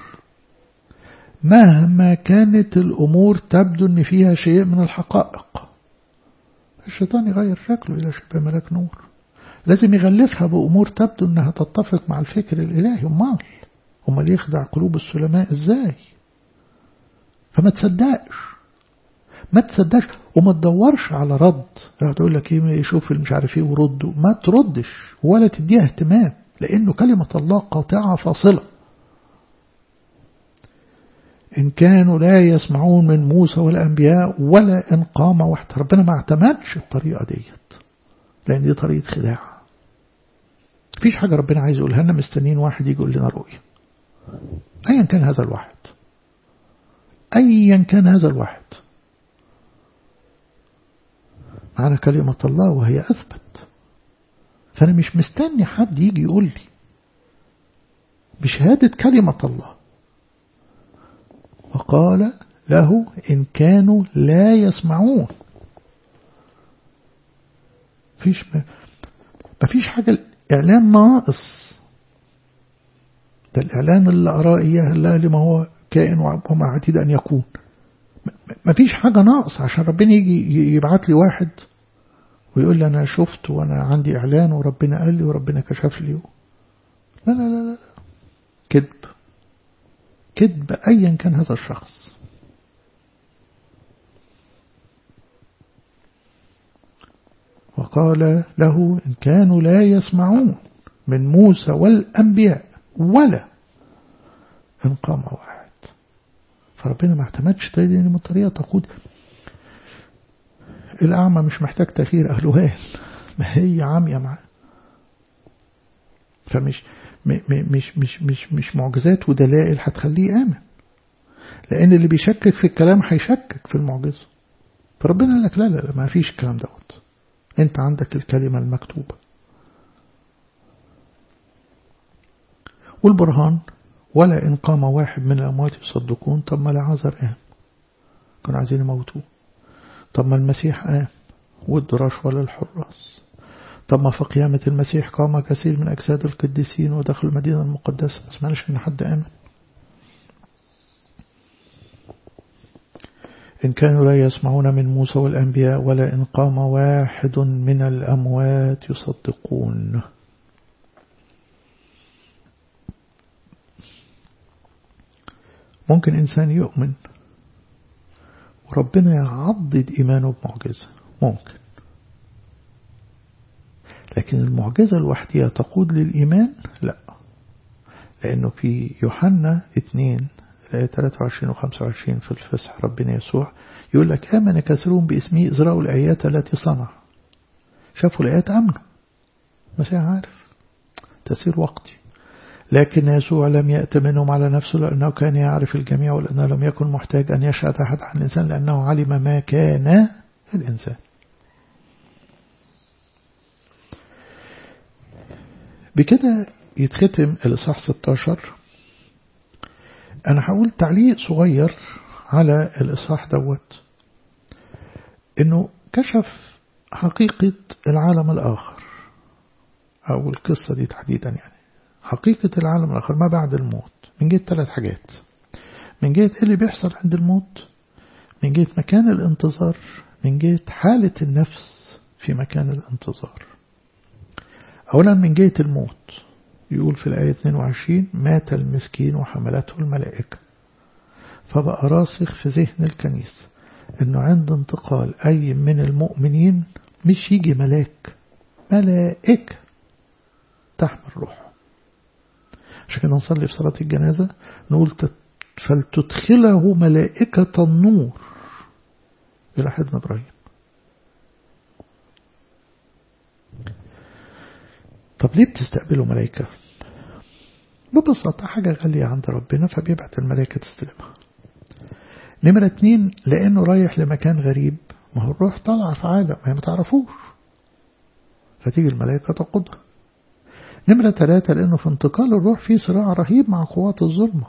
مهما كانت الأمور تبدو أن فيها شيء من الحقائق الشيطان يغير شكله إلى شبه ملاك نور لازم يغلفها بأمور تبدو أنها تتفق مع الفكر الإلهي أمال أمال يخدع قلوب السلماء إزاي فما تصدقش ما تصدقش وما تدورش على رد تقول لك ايه يشوف مش عارف ايه ورده ما تردش ولا تديها اهتمام لانه كلمة الله قاطعة فاصلة إن كانوا لا يسمعون من موسى والأنبياء ولا إن قام واحد ربنا ما اعتمدش الطريقة ديت لأن دي طريقة خداع مفيش حاجة ربنا عايز يقولها لنا مستنين واحد يجي يقول لنا رؤية أيا كان هذا الواحد أيا كان هذا الواحد معنا كلمة الله وهي أثبت فأنا مش مستني حد يجي يقول لي بشهادة كلمة الله وقال له إن كانوا لا يسمعون فيش ما فيش حاجة الإعلان ناقص ده الإعلان اللي أراه إياه الله لما هو كائن وما عتيد أن يكون ما فيش حاجة ناقص عشان ربنا يجي يبعت لي واحد ويقول لي أنا شفت وأنا عندي إعلان وربنا قال لي وربنا كشف لي لا لا لا لا كذب كذب أيا كان هذا الشخص وقال له إن كانوا لا يسمعون من موسى والأنبياء ولا إن قام واحد فربنا ما اعتمدش تاني من طريقة تقود الأعمى مش محتاج تغيير أهلوهان ما هي عامية معاه فمش مش مش مش مش معجزات ودلائل هتخليه آمن لأن اللي بيشكك في الكلام هيشكك في المعجزة فربنا قال لك لا لا لا ما فيش الكلام دوت انت عندك الكلمة المكتوبة والبرهان ولا إن قام واحد من الأموات يصدقون طب ما لعازر قام كانوا عايزين يموتوه طب ما المسيح قام والدراش ولا الحراس طب ما في قيامة المسيح قام كثير من أجساد القديسين ودخل المدينة المقدسة ما سمعناش إن حد آمن إن كانوا لا يسمعون من موسى والأنبياء ولا إن قام واحد من الأموات يصدقون ممكن إنسان يؤمن وربنا يعضد إيمانه بمعجزة ممكن لكن المعجزة الوحدية تقود للإيمان لا لأنه في يوحنا 2 الآية 23 و 25 في الفصح ربنا يسوع يقول لك آمن كثيرون باسمه إزرعوا الآيات التي صنع شافوا الآيات أمنوا بس عارف تسير وقتي لكن يسوع لم يأت منهم على نفسه لأنه كان يعرف الجميع ولأنه لم يكن محتاج أن يشهد أحد عن الإنسان لأنه علم ما كان الإنسان بكده يتختم الإصحاح 16 أنا هقول تعليق صغير على الإصحاح دوت إنه كشف حقيقة العالم الآخر أو القصة دي تحديدا يعني حقيقة العالم الآخر ما بعد الموت من جهة ثلاث حاجات من جهة إيه اللي بيحصل عند الموت من جهة مكان الانتظار من جهة حالة النفس في مكان الانتظار أولا من جهة الموت يقول في الآية 22 مات المسكين وحملته الملائكة فبقى راسخ في ذهن الكنيسة أنه عند انتقال أي من المؤمنين مش يجي ملاك ملائكة تحمل روحه عشان كده نصلي في صلاة الجنازة نقول فلتدخله ملائكة النور إلى حضن إبراهيم طب ليه بتستقبلوا ملائكة ببساطة حاجة غالية عند ربنا فبيبعت الملائكة تستلمها نمرة اتنين لأنه رايح لمكان غريب ما هو الروح طالعة في عالم ما تعرفوش فتيجي الملائكة تقودها نمرة ثلاثة لأنه في انتقال الروح في صراع رهيب مع قوات الظلمة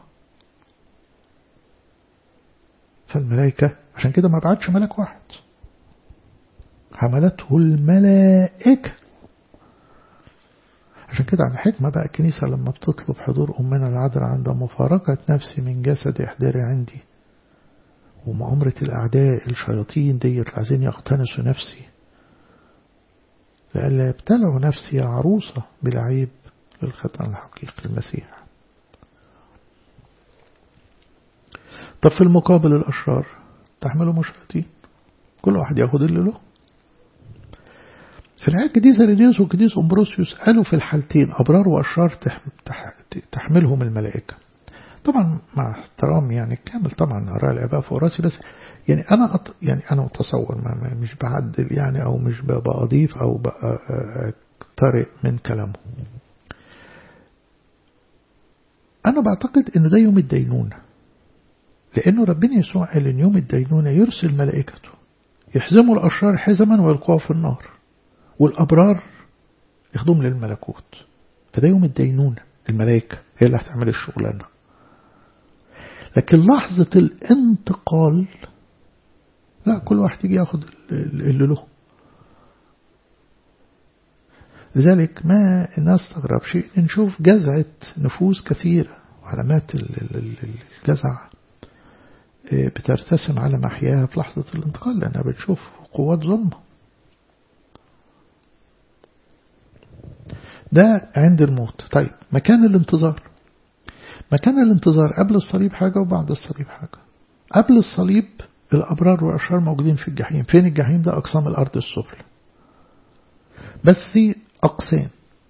فالملائكة عشان كده ما بعتش ملك واحد حملته الملائكة عشان كده على حكمة بقى الكنيسة لما بتطلب حضور أمنا العذراء عند مفارقة نفسي من جسد إحضاري عندي ومؤامرة الأعداء الشياطين ديت عايزين يقتنسوا نفسي لألا يبتلعوا نفسي عروسة بالعيب للختم الحقيقي المسيح طب في المقابل الأشرار تحملوا مشاهدين كل واحد ياخد اللي له في الحقيقة قديس ريديوس وقديس أمبروسيوس قالوا في الحالتين أبرار وأشرار تحملهم الملائكة طبعا مع احترام يعني كامل طبعا أراء الآباء فوق راسي بس يعني أنا أط... يعني أنا متصور ما مش بعدل يعني أو مش بأضيف أو بأقترئ من كلامه أنا بعتقد إنه ده يوم الدينونة لأنه ربنا يسوع قال إن يوم الدينونة يرسل ملائكته يحزموا الأشرار حزما ويلقوها في النار والأبرار يخدم للملكوت فده يوم الدينونة الملائكة هي اللي هتعمل الشغلانة لكن لحظة الانتقال لا كل واحد يجي ياخد اللي له لذلك ما نستغرب شيء نشوف جزعة نفوس كثيرة وعلامات الجزع بترتسم على محياها في لحظة الانتقال لأنها بتشوف قوات ظلمة ده عند الموت طيب مكان الانتظار مكان الانتظار قبل الصليب حاجة وبعد الصليب حاجة قبل الصليب الأبرار والأشرار موجودين في الجحيم فين الجحيم ده أقسام الأرض السفلى بس في أقسام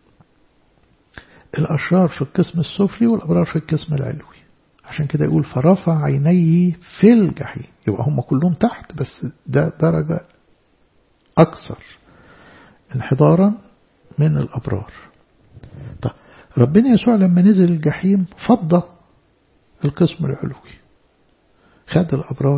الأشرار في القسم السفلي والأبرار في القسم العلوي عشان كده يقول فرفع عينيه في الجحيم يبقى هم كلهم تحت بس ده درجة أكثر انحدارا من الأبرار طيب ربنا يسوع لما نزل الجحيم فضى القسم العلوي خد الأبرار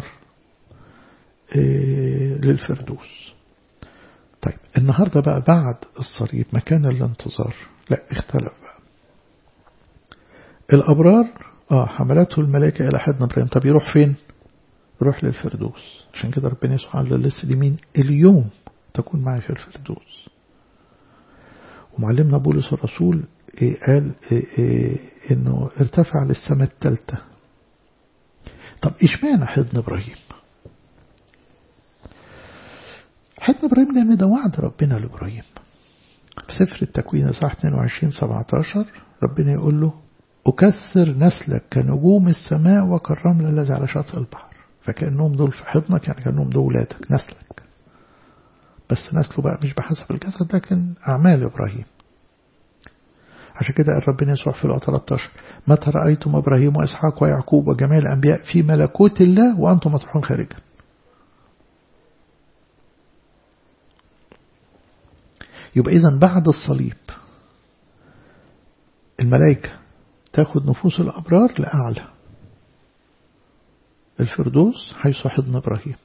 للفردوس طيب النهاردة بقى بعد الصليب مكان الانتظار لا اختلف بقى الأبرار آه حملته الملائكة إلى حد إبراهيم طب يروح فين يروح للفردوس عشان كده ربنا يسوع قال للسه اليمين اليوم تكون معي في الفردوس ومعلمنا بولس الرسول إيه قال إيه إيه انه ارتفع للسماء الثالثة طب اشمعنى حضن ابراهيم حضن ابراهيم لان ده وعد ربنا لابراهيم في سفر التكوين صح 22 17 ربنا يقول له أكثر نسلك كنجوم السماء وكالرمل الذي على شاطئ البحر فكأنهم دول في حضنك يعني كأنهم دول ولادك نسلك بس نسله بقى مش بحسب الجسد لكن أعمال إبراهيم عشان كده قال ربنا يسوع في الآية 13 متى رأيتم إبراهيم وإسحاق ويعقوب وجميع الأنبياء في ملكوت الله وأنتم مطرحون خارجا يبقى إذا بعد الصليب الملائكة تاخد نفوس الأبرار لأعلى الفردوس حيث حضن إبراهيم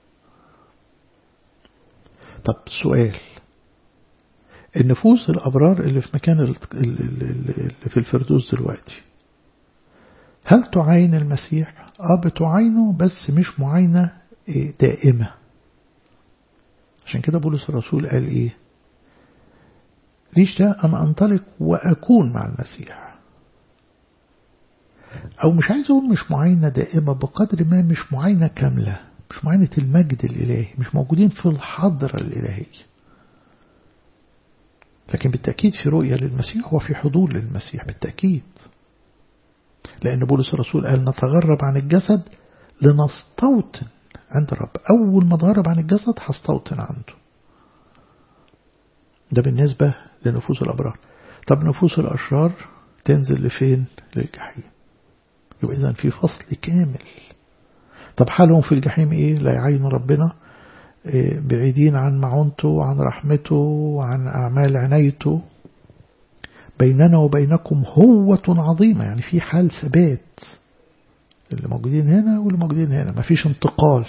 طب سؤال النفوس الأبرار اللي في مكان اللي في الفردوس دلوقتي هل تعاين المسيح؟ آه بتعاينه بس مش معاينة دائمة عشان كده بولس الرسول قال إيه ليش ده أنا أنطلق وأكون مع المسيح أو مش عايز أقول مش معاينة دائمة بقدر ما مش معاينة كاملة مش معاينة المجد الإلهي مش موجودين في الحضرة الإلهية لكن بالتأكيد في رؤية للمسيح هو في حضور للمسيح بالتأكيد لأن بولس الرسول قال نتغرب عن الجسد لنستوطن عند الرب أول ما اتغرب عن الجسد هستوطن عنده ده بالنسبة لنفوس الأبرار طب نفوس الأشرار تنزل لفين للجحيم يبقى إذا في فصل كامل طب حالهم في الجحيم إيه لا يعين ربنا إيه بعيدين عن معونته وعن رحمته وعن أعمال عنايته بيننا وبينكم هوة عظيمة يعني في حال ثبات اللي موجودين هنا واللي موجودين هنا ما فيش انتقال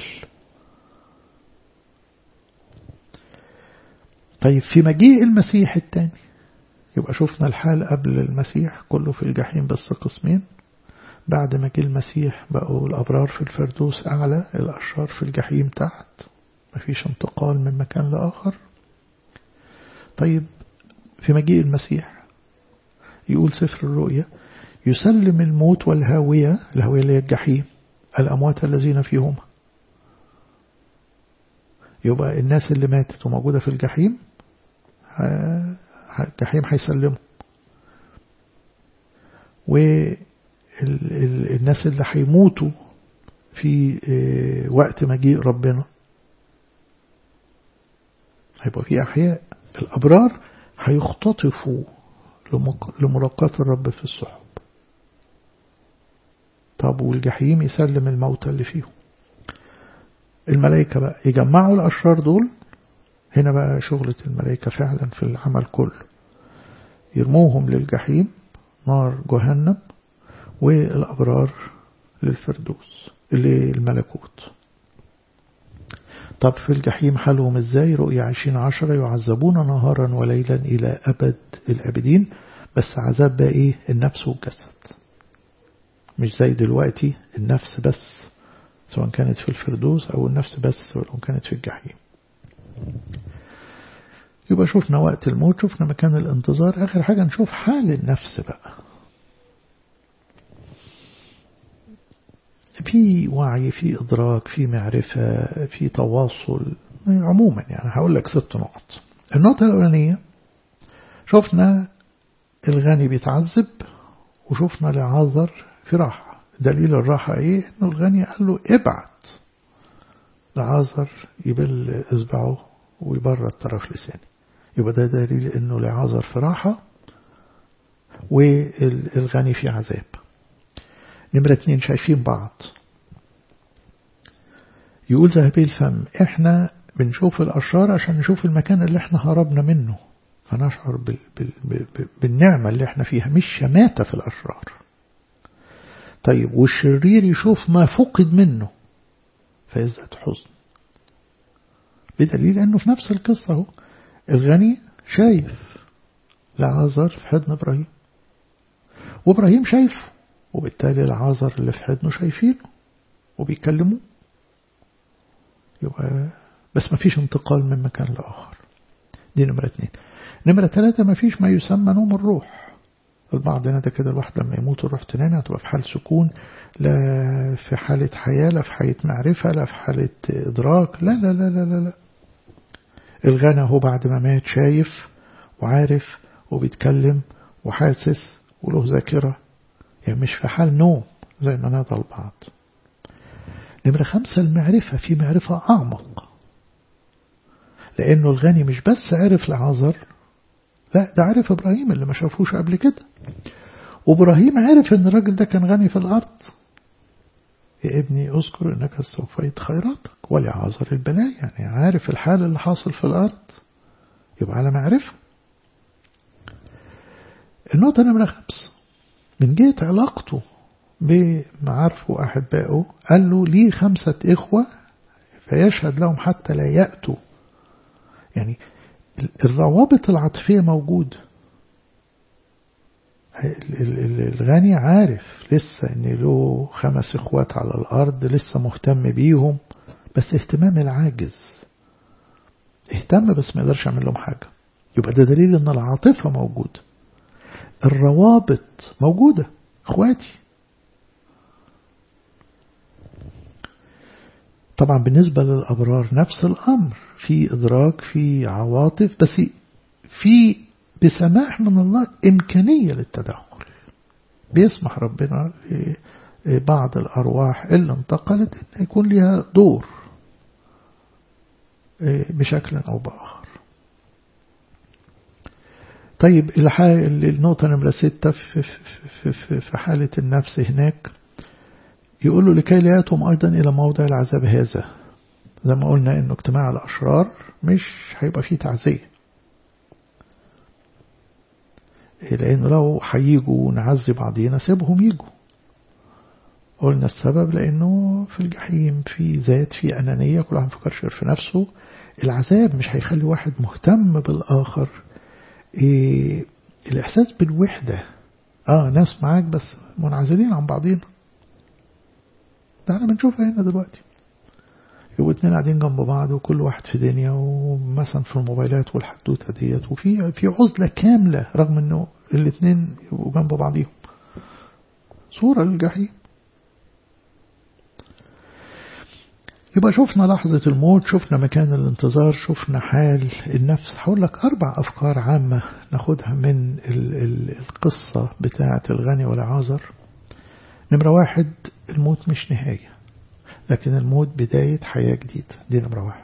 طيب في مجيء المسيح الثاني يبقى شفنا الحال قبل المسيح كله في الجحيم بس قسمين بعد ما جه المسيح بقوا الأبرار في الفردوس أعلى الأشرار في الجحيم تحت مفيش انتقال من مكان لآخر طيب في مجيء المسيح يقول سفر الرؤيا يسلم الموت والهاوية الهاوية اللي هي الجحيم الأموات الذين فيهما يبقى الناس اللي ماتت وموجودة في الجحيم الجحيم هيسلموا والناس اللي هيموتوا في وقت مجيء ربنا هيبقى في أحياء الأبرار هيختطفوا لملاقاة الرب في السحب طب والجحيم يسلم الموتى اللي فيهم الملائكة بقى يجمعوا الأشرار دول هنا بقى شغلة الملائكة فعلا في العمل كله يرموهم للجحيم نار جهنم والأبرار للفردوس للملكوت طب في الجحيم حالهم ازاي رؤيا عشرين عشرة يعذبون نهارا وليلا إلى أبد الأبدين بس عذاب بقى إيه النفس والجسد مش زي دلوقتي النفس بس سواء كانت في الفردوس أو النفس بس سواء كانت في الجحيم يبقى شفنا وقت الموت شفنا مكان الانتظار آخر حاجة نشوف حال النفس بقى في وعي في إدراك في معرفة في تواصل عموما يعني هقول لك ست نقط النقطة الأولانية شفنا الغني بيتعذب وشفنا لعذر في راحة دليل الراحة ايه انه الغني قال له ابعت لعازر يبل اصبعه ويبرد طرف لسانه يبقى ده دليل انه لعازر في راحة والغني في عذاب نمرة اتنين شايفين بعض يقول ذهبي الفم احنا بنشوف الأشرار عشان نشوف المكان اللي احنا هربنا منه فنشعر بال بال بال بالنعمة اللي احنا فيها مش شماتة في الأشرار طيب والشرير يشوف ما فقد منه فيزداد حزن بدليل أنه في نفس القصة هو الغني شايف لعازر في حضن إبراهيم وإبراهيم شايفه وبالتالي العازر اللي في حضنه شايفينه وبيكلموه يبقى بس ما فيش انتقال من مكان لآخر دي نمرة اتنين نمرة ثلاثة ما فيش ما يسمى نوم الروح البعض هنا ده كده الواحد لما يموت الروح تنام هتبقى في حال سكون لا في حالة حياة لا في حالة معرفة لا في حالة إدراك لا لا لا لا لا, لا. الغنى هو بعد ما مات شايف وعارف وبيتكلم وحاسس وله ذاكرة يعني مش في حال نوم زي ما نادى البعض نمرة خمسة المعرفة في معرفة أعمق لأنه الغني مش بس عرف لعازر لا ده عرف إبراهيم اللي ما شافوش قبل كده وإبراهيم عرف أن الراجل ده كان غني في الأرض يا ابني أذكر أنك استوفيت خيراتك ولعازر البلاء يعني عارف الحال اللي حاصل في الأرض يبقى على معرفة النقطة نمرة خمس من جهة علاقته بمعارفه وأحبائه قال له لي خمسة إخوة فيشهد لهم حتى لا يأتوا يعني الروابط العاطفية موجودة الغني عارف لسه ان له خمس اخوات على الارض لسه مهتم بيهم بس اهتمام العاجز اهتم بس ما يقدرش يعمل لهم حاجة يبقى ده دليل ان العاطفة موجودة الروابط موجودة اخواتي طبعا بالنسبة للأبرار نفس الأمر في إدراك في عواطف بس في بسماح من الله إمكانية للتدخل بيسمح ربنا لبعض الأرواح اللي انتقلت أن يكون لها دور بشكل أو بآخر طيب النقطة نمرة ستة في, في, في, في حالة النفس هناك يقول له لكي لا يأتهم أيضا إلى موضع العذاب هذا زي ما قلنا إنه اجتماع الأشرار مش هيبقى فيه تعزية لأنه لو هيجوا نعزي بعضينا سيبهم يجوا قلنا السبب لأنه في الجحيم في ذات في أنانية كل واحد مفكرش غير في نفسه العذاب مش هيخلي واحد مهتم بالآخر إيه الإحساس بالوحدة آه ناس معاك بس منعزلين عن بعضينا ده احنا بنشوفها هنا دلوقتي يبقوا اتنين قاعدين جنب بعض وكل واحد في دنيا ومثلا في الموبايلات والحدوتة ديت وفي في عزلة كاملة رغم انه الاتنين يبقوا جنب بعضيهم صورة للجحيم يبقى شفنا لحظة الموت شفنا مكان الانتظار شفنا حال النفس هقول لك أربع أفكار عامة ناخدها من القصة بتاعة الغني والعازر نمرة واحد الموت مش نهاية لكن الموت بداية حياة جديدة دي نمرة واحد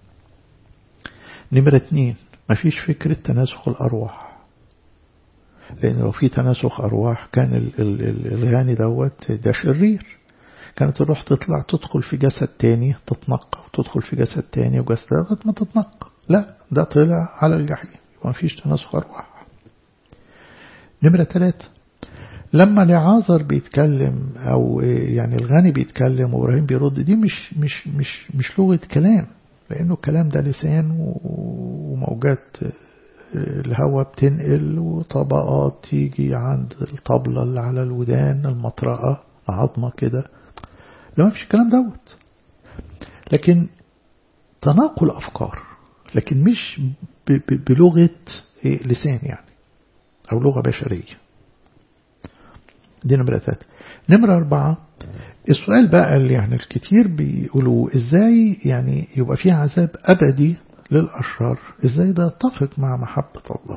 نمرة اتنين مفيش فكرة تناسخ الأرواح لأن لو في تناسخ أرواح كان الغني دوت ده شرير كانت الروح تطلع تدخل في جسد تاني تتنقى وتدخل في جسد تاني وجسد لغاية ما تتنقى لا ده طلع على الجحيم ما فيش تناسخ أرواح نمرة ثلاثة لما لعازر بيتكلم أو يعني الغني بيتكلم وإبراهيم بيرد دي مش مش مش مش لغة كلام لأنه الكلام ده لسان وموجات الهواء بتنقل وطبقات تيجي عند الطبلة اللي على الودان المطرقة عظمة كده لا ما فيش الكلام دوت لكن تناقل أفكار لكن مش بلغة لسان يعني أو لغة بشرية دي نمرة ثلاثة نمرة أربعة السؤال بقى اللي يعني الكتير بيقولوا إزاي يعني يبقى في عذاب أبدي للأشرار إزاي ده يتفق مع محبة الله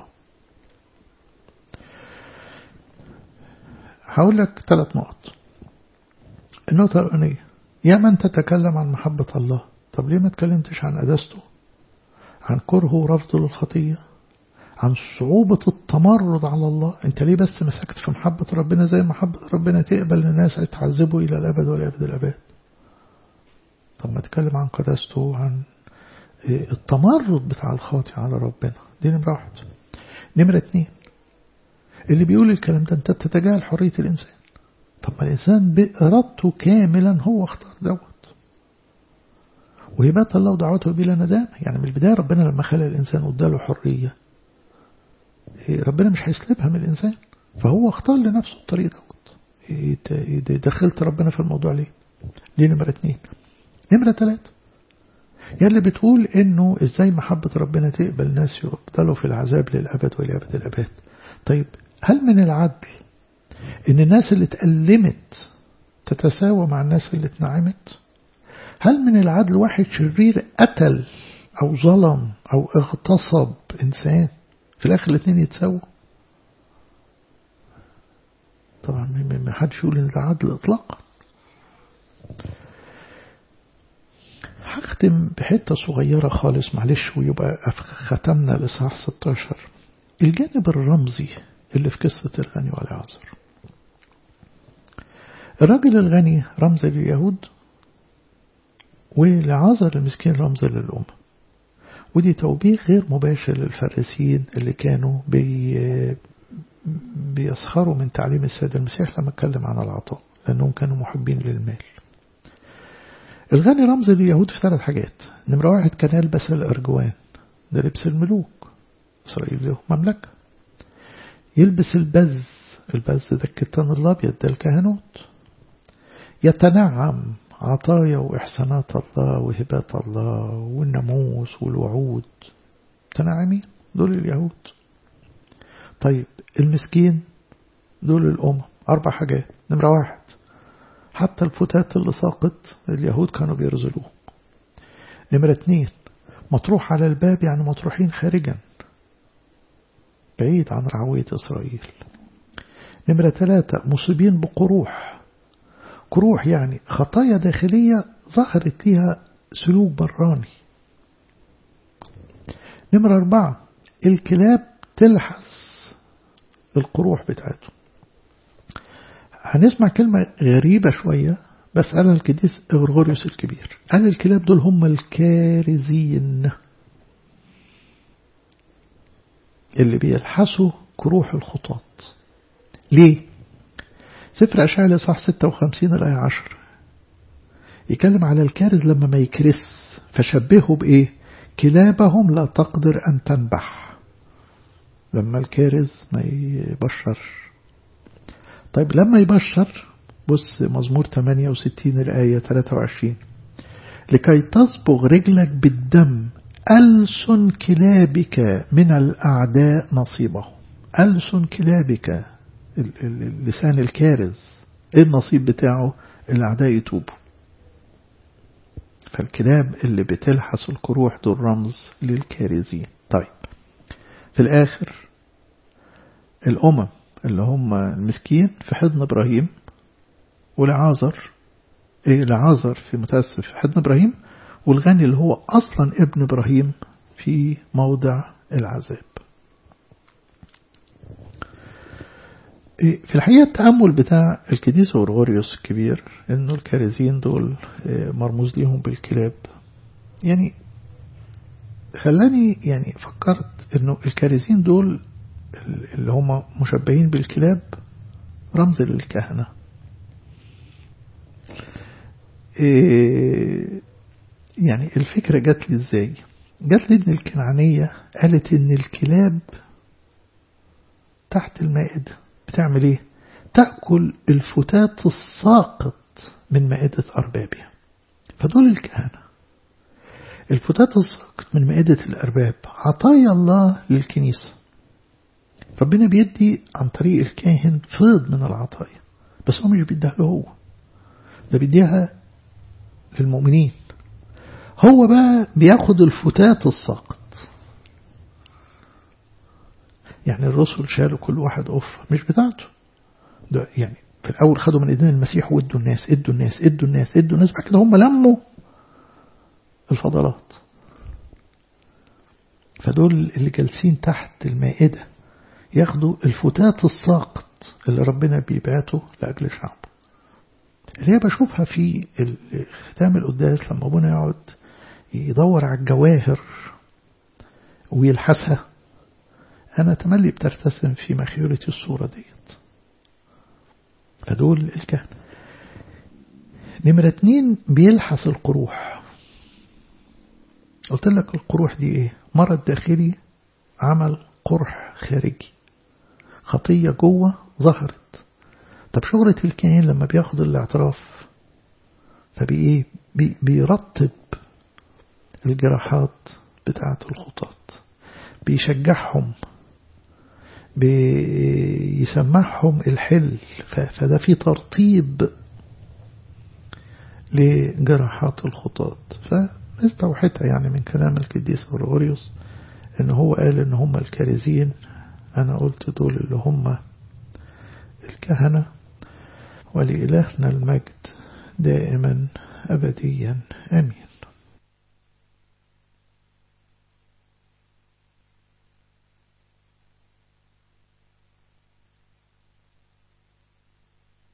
هقول لك ثلاث نقط النقطة الأولانية يا من تتكلم عن محبة الله طب ليه ما تكلمتش عن قداسته عن كرهه ورفضه للخطية عن صعوبة التمرد على الله انت ليه بس مسكت في محبة ربنا زي محبة ربنا تقبل الناس يتعذبوا إلى الأبد والأبد الأبد طب ما تكلم عن قداسته عن التمرد بتاع الخاطئ على ربنا دي نمرة واحد نمرة اتنين اللي بيقول الكلام ده انت بتتجاهل حرية الإنسان طب ما الإنسان بإرادته كاملا هو اختار دوت وهبات الله ودعوته بلا ندامة يعني من البداية ربنا لما خلق الإنسان واداله حرية ربنا مش هيسلبها من الإنسان فهو اختار لنفسه الطريق دوت دخلت ربنا في الموضوع ليه دي نمرة اتنين نمرة تلاتة يا اللي بتقول انه ازاي محبة ربنا تقبل ناس يفضلوا في العذاب للأبد ولأبد الأبد طيب هل من العدل ان الناس اللي اتألمت تتساوى مع الناس اللي اتنعمت هل من العدل واحد شرير قتل او ظلم او اغتصب انسان في الاخر الاثنين يتساووا طبعا ما حدش يقول ان ده عدل اطلاقا هختم بحتة صغيرة خالص معلش ويبقى ختمنا الإصحاح 16 الجانب الرمزي اللي في قصة الغني والعازر الراجل الغني رمز لليهود ولعازر المسكين رمز للأمة ودي توبيخ غير مباشر للفارسيين اللي كانوا بي بيسخروا من تعليم السيد المسيح لما اتكلم عن العطاء لأنهم كانوا محبين للمال الغني رمز لليهود في ثلاث حاجات نمرة واحد كان يلبس الأرجوان ده لبس الملوك إسرائيل له مملكة يلبس البز البز ده الكتان الأبيض ده الكهنوت يتنعم عطايا وإحسانات الله وهبات الله والناموس والوعود متنعمين دول اليهود طيب المسكين دول الأمم أربع حاجات نمرة واحد حتى الفتات اللي ساقط اليهود كانوا بيرزلوه نمرة اتنين مطروح على الباب يعني مطروحين خارجا بعيد عن رعوية إسرائيل نمرة ثلاثة مصيبين بقروح قروح يعني خطايا داخلية ظهرت لها سلوك براني نمرة أربعة الكلاب تلحس القروح بتاعته هنسمع كلمة غريبة شوية بس قالها القديس غرغوريوس الكبير قال الكلاب دول هم الكارزين اللي بيلحسوا كروح الخطاط ليه؟ سفر أشعال صح 56 الآية 10 يتكلم على الكارز لما ما يكرس فشبهه بإيه؟ كلابهم لا تقدر أن تنبح لما الكارز ما يبشر طيب لما يبشر بص مزمور 68 الآية 23 لكي تصبغ رجلك بالدم ألسن كلابك من الأعداء نصيبه ألسن كلابك لسان الكارز ايه النصيب بتاعه الأعداء يتوبوا فالكلاب اللي بتلحس القروح دول رمز للكارزين طيب في الآخر الأمم اللي هم المسكين في حضن إبراهيم ولعازر إيه لعازر في متأسف في حضن إبراهيم والغني اللي هو أصلا ابن إبراهيم في موضع العذاب في الحقيقة التأمل بتاع الكنيسة غرغوريوس الكبير إنه الكارزين دول مرموز ليهم بالكلاب يعني خلاني يعني فكرت إنه الكارزين دول اللي هم مشبهين بالكلاب رمز للكهنة يعني الفكرة جات لي ازاي جات لي ان الكنعانية قالت ان الكلاب تحت المائدة بتعمل ايه تأكل الفتات الساقط من مائدة أربابها فدول الكهنة الفتات الساقط من مائدة الأرباب عطايا الله للكنيسة ربنا بيدي عن طريق الكاهن فيض من العطايا بس هو مش بيديها له هو ده بيديها للمؤمنين هو بقى بياخد الفتات الساقط يعني الرسل شالوا كل واحد أفة مش بتاعته ده يعني في الأول خدوا من إيدين المسيح وادوا الناس ادوا الناس ادوا الناس ادوا الناس بعد كده هم لموا الفضلات فدول اللي جالسين تحت المائدة ياخدوا الفتات الساقط اللي ربنا بيبعته لأجل شعبه اللي هي بشوفها في ختام القداس لما ابونا يقعد يدور على الجواهر ويلحسها أنا تملي بترتسم في مخيولة الصورة ديت فدول الكهنة نمرة اتنين بيلحس القروح قلت لك القروح دي ايه مرض داخلي عمل قرح خارجي خطية جوه ظهرت طب شغلة الكاهن لما بياخد الاعتراف فبإيه بي بيرطب الجراحات بتاعة الخطاط بيشجعهم بيسمعهم الحل فده في ترطيب لجراحات الخطاط فاستوحتها يعني من كلام القديس غرغوريوس ان هو قال ان هم الكارزين انا قلت دول اللي هم الكهنة ولإلهنا المجد دائما أبديا آمين